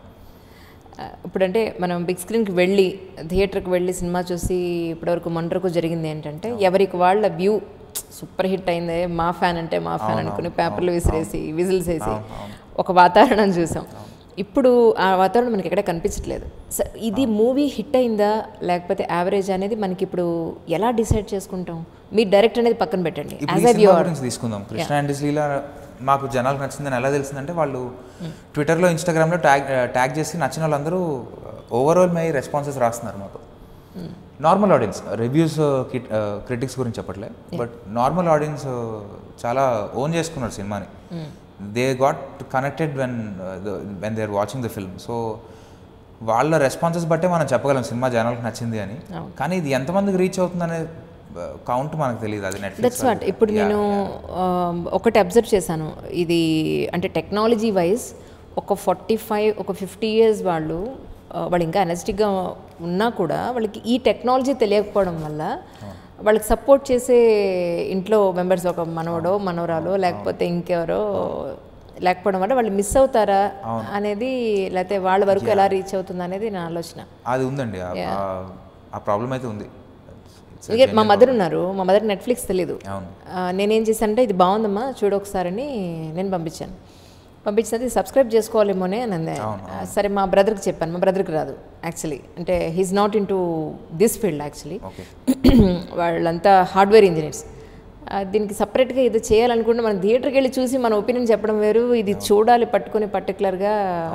ఆ, ఇప్పుడంటే మనం బిగ్ స్క్రీన్కి వెళ్ళి థియేటర్కి వెళ్ళి సినిమా చూసి ఇప్పటివరకు మొన్నరకు జరిగింది ఏంటంటే ఎవరికి వాళ్ళ వ్యూ సూపర్ హిట్ అయిందే మా ఫ్యాన్ అంటే మా ఫ్యాన్ అనుకుని పేపర్లు విసిరేసి విజిల్స్ వేసి ఒక వాతావరణం చూసాం ఇప్పుడు ఆ వాతావరణం మనకి ఎక్కడ కనిపించట్లేదు సో ఇది మూవీ హిట్ అయిందా లేకపోతే యావరేజ్ అనేది మనకి ఇప్పుడు ఎలా డిసైడ్ చేసుకుంటాం మీ డైరెక్ట్ అనేది పక్కన పెట్టండి ఇప్పుడు యాజ్ ఈ ఎ సినిమా వ్యూవర్ గురించి తీసుకుందాం కృష్ణ అండ్ లీలా మాకు జనాలకు నచ్చిందని ఎలా తెలిసిందంటే వాళ్ళు ట్విట్టర్లో ఇన్స్టాగ్రామ్లో ట్యాగ్ ట్యాగ్ చేసి నచ్చిన వాళ్ళందరూ ఓవరాల్ మై రెస్పాన్సెస్ రాస్తున్నారు మాకు నార్మల్ ఆడియన్స్ రివ్యూస్ క్రిటిక్స్ గురించి చెప్పట్లే బట్ నార్మల్ ఆడియన్స్ చాలా ఓన్ చేసుకున్నారు సినిమాని they got connected when when they are watching the film so వాళ్ళ రెస్పాన్సెస్ బట్టే మనం చెప్పగలం సినిమా జనాలకు నచ్చింది అని కానీ ఇది ఎంతమందికి రీచ్ అవుతుందనే కౌంట్ మనకు తెలియదు అది నెట్ఫ్లిక్స్ దట్స్ వాట్ ఇప్పుడు నేను ఆ, ఒకటి అబ్జర్వ్ చేశాను ఇది అంటే టెక్నాలజీ వైజ్ ఒక ఫార్టీ ఫైవ్ ఒక ఫిఫ్టీ ఇయర్స్ వాళ్ళు ఆ, వాళ్ళు ఇంకా ఎనర్జెటిక్గా ఉన్నా కూడా వాళ్ళకి ఈ టెక్నాలజీ తెలియకపోవడం వల్ల వాళ్ళకి సపోర్ట్ చేసే ఇంట్లో మెంబర్స్ ఒక మనవడో మనవరాలో లేకపోతే ఇంకెవరో లేకపోవడం వల్ల వాళ్ళు మిస్ అవుతారా అనేది లేకపోతే వాళ్ళ వరకు ఎలా రీచ్ అవుతుంది అనేది నా ఆలోచన అది ఉందండి ఆ- ఆ- ఆ ప్రాబ్లం అయితే ఉంది It's a ఎందుకంటే మా మదర్ ఉన్నారు మా మదర్ నెట్ఫ్లిక్స్ తెలీదు అవును ఆ, నేనేం చేశానంటే ఇది బాగుందమ్మా చూడు ఒకసారని నేను పంపించాను పంపించినది సబ్స్క్రైబ్ చేసుకోవాలేమోనే అని అందే ఆ, సరే మా బ్రదర్కి చెప్పాను మా బ్రదర్కి రాదు యాక్చువల్లీ అంటే he's not into this field actually okay వాళ్ళంతా హార్డ్వేర్ ఇంజనీర్స్ దీనికి సపరేట్గా ఇది చేయాలనుకుంటే మనం థియేటర్కి వెళ్ళి చూసి మన ఒపీనియన్ చెప్పడం వేరు ఇది చూడాలి పట్టుకొని పర్టికులర్గా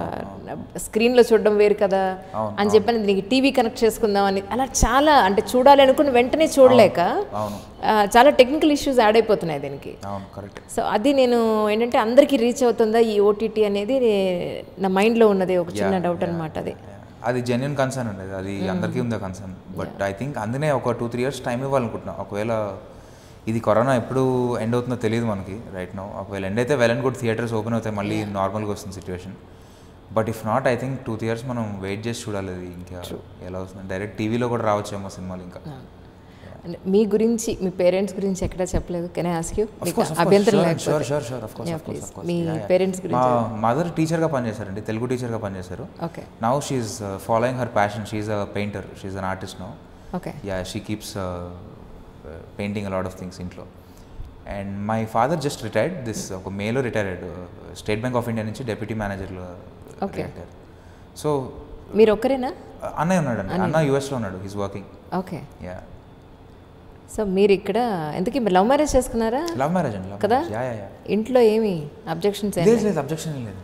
స్క్రీన్లో చూడడం వేరు కదా అని చెప్పని దీనికి టీవీ కనెక్ట్ చేసుకుందాం అని అలా చాలా అంటే చూడాలి అనుకుని వెంటనే చూడలేక అవును ఆ, చాలా టెక్నికల్ ఇష్యూస్ యాడ్ అయిపోతున్నాయి దీనికి అవును కరెక్ట్ సో అది నేను ఏంటంటే అందరికీ రీచ్ అవుతుందా ఈ ఓటీటీ అనేది నా మైండ్లో ఉన్నది ఒక చిన్న డౌట్ అనమాట అది అది జెన్యున్ కన్సర్న్ అండి అది. అది అందరికీ ఉంది కన్సర్న్ బట్ ఐ థింక్ అందునే ఒక టూ త్రీ ఇయర్స్ టైం ఇవ్వాలనుకుంటున్నా ఒకవేళ ఇది కరోనా ఎప్పుడు ఎండ్ అవుతుందో తెలియదు మనకి రైట్ నో ఒకవేళ ఎండ్ అయితే well and good theatres open అవుతాయి మళ్ళీ నార్మల్గా వస్తుంది situation but if not I think two three years మనం వెయిట్ చేసి చూడాలి అది ఇంకా ఎలా వస్తుంది డైరెక్ట్ టీవీలో కూడా రావచ్చేమో సినిమాలు ఇంకా And మీ గురించి మీ పేరెంట్స్ గురించి ఎక్కడా చెప్పలేదు can I ask you Of మీకు course, of course. అభ్యంతరం Sure, లేకపోతే sure, sure, sure. Of course, Yeah, of course, please. of course. మీ Yeah, yeah. పేరెంట్స్ మా గురించి మదర్ టీచర్గా పనిచేశారండి తెలుగు టీచర్గా పనిచేశారు okay now she's following her passion she's a painter she's an artist now okay yeah she keeps painting lot of things ఇంట్లో and my father just retired this ఒక మేలో retire అయ్యాడు స్టేట్ బ్యాంక్ ఆఫ్ ఇండియా నుంచి deputy మేనేజర్లో Okay. So మీరు ఒక్కరేనా అన్నయ్య ఉన్నాడండి అన్న యూఎస్లో ఉన్నాడు he's working okay yeah so మీరు ఇక్కడ ఎందుకు లవ్ మ్యారేజ్ చేసుకున్నారా లవ్ మ్యారేజ్ అండి love కదా? marriage. యా యా యా ఇంట్లో ఏమి అబ్జెక్షన్స్ లేదు లేదు అబ్జెక్షన్ లేదు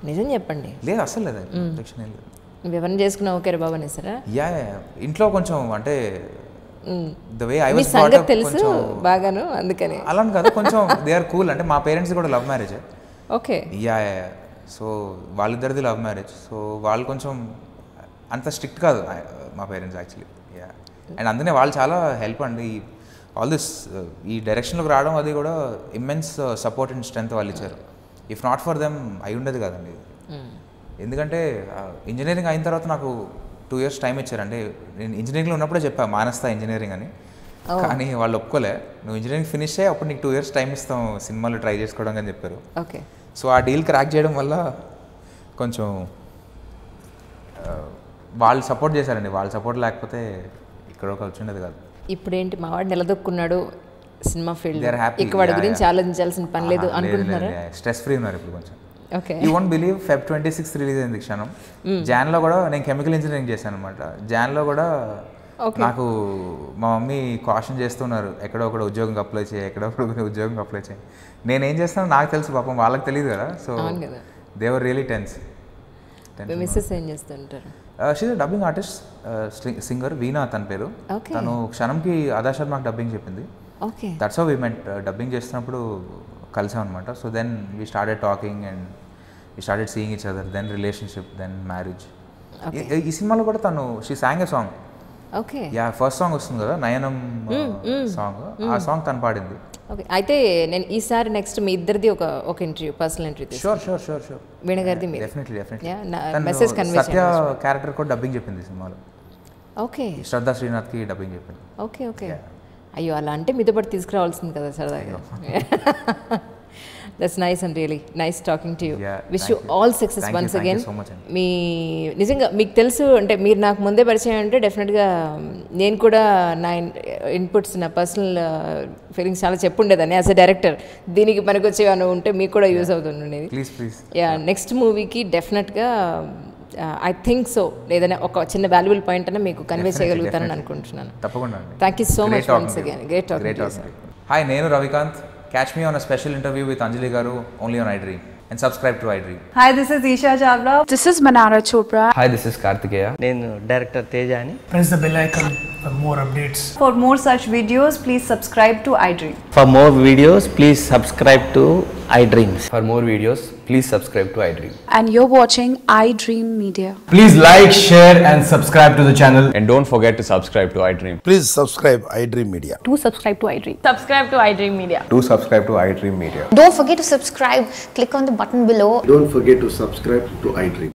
నిజం చెప్పండి లేదు అసలు లేదు రిజెక్షన్ ఏం లేదు నువ్వు ఎవరిని చేసుకున్నావు ఓకే రే బాబు అనేసారా యా యా. ఇంట్లో కొంచెం అంటే the way I me was సంగతి తెలుసు బాగాను అందుకని అలా అని కాదు కొంచెం దే ఆర్ కూల్ అంటే మా పేరెంట్స్ కూడా love marriage okay yeah yeah so వాళ్ళిద్దరిది లవ్ మ్యారేజ్ సో వాళ్ళు కొంచెం అంత స్ట్రిక్ట్ కాదు ఆ, మా పేరెంట్స్ యాక్చువల్లీ యా అండ్ అందుకనే వాళ్ళు చాలా హెల్ప్ అండి ఆల్ దిస్ ఈ డైరెక్షన్లోకి రావడం అది కూడా ఇమ్మెన్స్ సపోర్ట్ అండ్ స్ట్రెంత్ వాళ్ళు ఇచ్చారు ఇఫ్ నాట్ ఫర్ దెమ్ అయి ఉండేది కాదండి ఎందుకంటే ఇంజనీరింగ్ అయిన తర్వాత నాకు టూ ఇయర్స్ టైం ఇచ్చారంటే నేను ఇంజనీరింగ్లో ఉన్నప్పుడే చెప్పా మానేస్తా ఇంజనీరింగ్ అని కానీ వాళ్ళు ఒప్పుకోలే నువ్వు ఇంజనీరింగ్ ఫినిష్ అయ్యి అప్పుడు నీకు టూ ఇయర్స్ టైం ఇస్తాం సినిమాలు ట్రై చేసుకోవడం అని చెప్పారు ఓకే సో ఆ డీల్ క్రాక్ చేయడం వల్ల కొంచెం ఆ, వాళ్ళు సపోర్ట్ చేశారండి వాళ్ళ సపోర్ట్ లేకపోతే ఇక్కడ ఒక వచ్చి ఉండేది కాదు ఇప్పుడేంటి మా వాడు నిలదొక్కున్నాడు cinema field They are happy. ఇక వాడి Yeah, గురించి yeah. ఆలోచించాల్సిన పని లేదు అనుకుంటున్నారా స్ట్రెస్ ఫ్రీ ఉన్నారు ఇప్పుడు కొంచెం okay you won't believe Feb twenty six release అయింది క్షణం జాన్లో కూడా నేను కెమికల్ ఇంజనీరింగ్ చేశాను అనమాట జాన్లో కూడా నాకు మా మమ్మీ కాషన్ చేస్తున్నారు ఎక్కడో ఒకటి ఉద్యోగం అప్లై చేయి ఎక్కడో ఒకటి ఉద్యోగం అప్లై చేయి నేను ఏం చేస్తానో నాకు తెలుసు పాపం వాళ్ళకి తెలియదు కదా సో అవును కదా. దేవర్ రియలీ టెన్స్ మిస్సెస్ ఏం చేస్తుంటారు she's dubbing artist singer Veena తన పేరు Okay. తను క్షణంకి అదా శర్మకి డబ్బింగ్ చెప్పింది okay that's how we met dubbing చేస్తున్నప్పుడు కలిసాం అనమాట so then we started talking and we started seeing each other then relationship then marriage ఈ సినిమాలో కూడా తను she sang a song okay yeah first song వస్తుంది కదా నయనం సాంగ్ ఆ సాంగ్ తను పాడింది ఓకే అయితే నేను ఈసారి నెక్స్ట్ మీ ఇద్దరిది ఒక ఒక interview personal interview sure sure sure sure Veena గారిది మీరు డెఫినెట్లీ డెఫినెట్లీ Yeah, నా- message convey సత్య క్యారెక్టర్ కూడా డబ్బింగ్ చెప్పింది ఈ సినిమాలో ఓకే శ్రద్ధా శ్రీనాథ్కి డబ్బింగ్ చెప్పింది ఓకే ఓకే అయ్యో అలా అంటే మీతో పాటు తీసుకురావాల్సింది కదా సరదాగా that's nice and really nice talking to you Yeah, wish thank you you. All success Thank you, once thank you again so much అండి. మీ నిజంగా మీకు తెలుసు అంటే మీరు నాకు ముందే పరిచయం అంటే డెఫినెట్గా నేను కూడా నా ఇన్పుట్స్ నా పర్సనల్ ఫీలింగ్స్ చాలా చెప్పుండేదాన్ని యాజ్ అ డైరెక్టర్ దీనికి పనికొచ్చేవన్నీ ఉంటే మీకు కూడా యూజ్ అవుతుండేది ప్లీజ్ ప్లీజ్ యా నెక్స్ట్ మూవీకి డెఫినెట్గా ఐ థింక్ సో లేదనే ఒక చిన్న వాల్యుబుల్ పాయింట్ అన్న మీకు కన్వే చేయగలుగుతానని అనుకుంటున్నాను తప్పకుండా అండి thank you so Great much talking once to you. Again great Great talking talking to you. Hi నేను Ravikanth catch me on a special interview with Anjali garu only on iDream and subscribe to iDream Hi, this is Isha Chavla. This is Manara Chopra. Hi this is Karthikeya నేను director Teja అని press the bell icon for more updates. For more such videos, please subscribe to iDream. For more videos please subscribe to iDreams for more videos please subscribe to iDream And you're watching iDream Media. Please like, share, and subscribe to the channel. And don't forget to subscribe to iDream Please subscribe iDream Media. Do subscribe to iDream. Subscribe to iDream Media. To subscribe to iDream media Don't forget to subscribe. Click on the button below Don't forget to subscribe to iDream.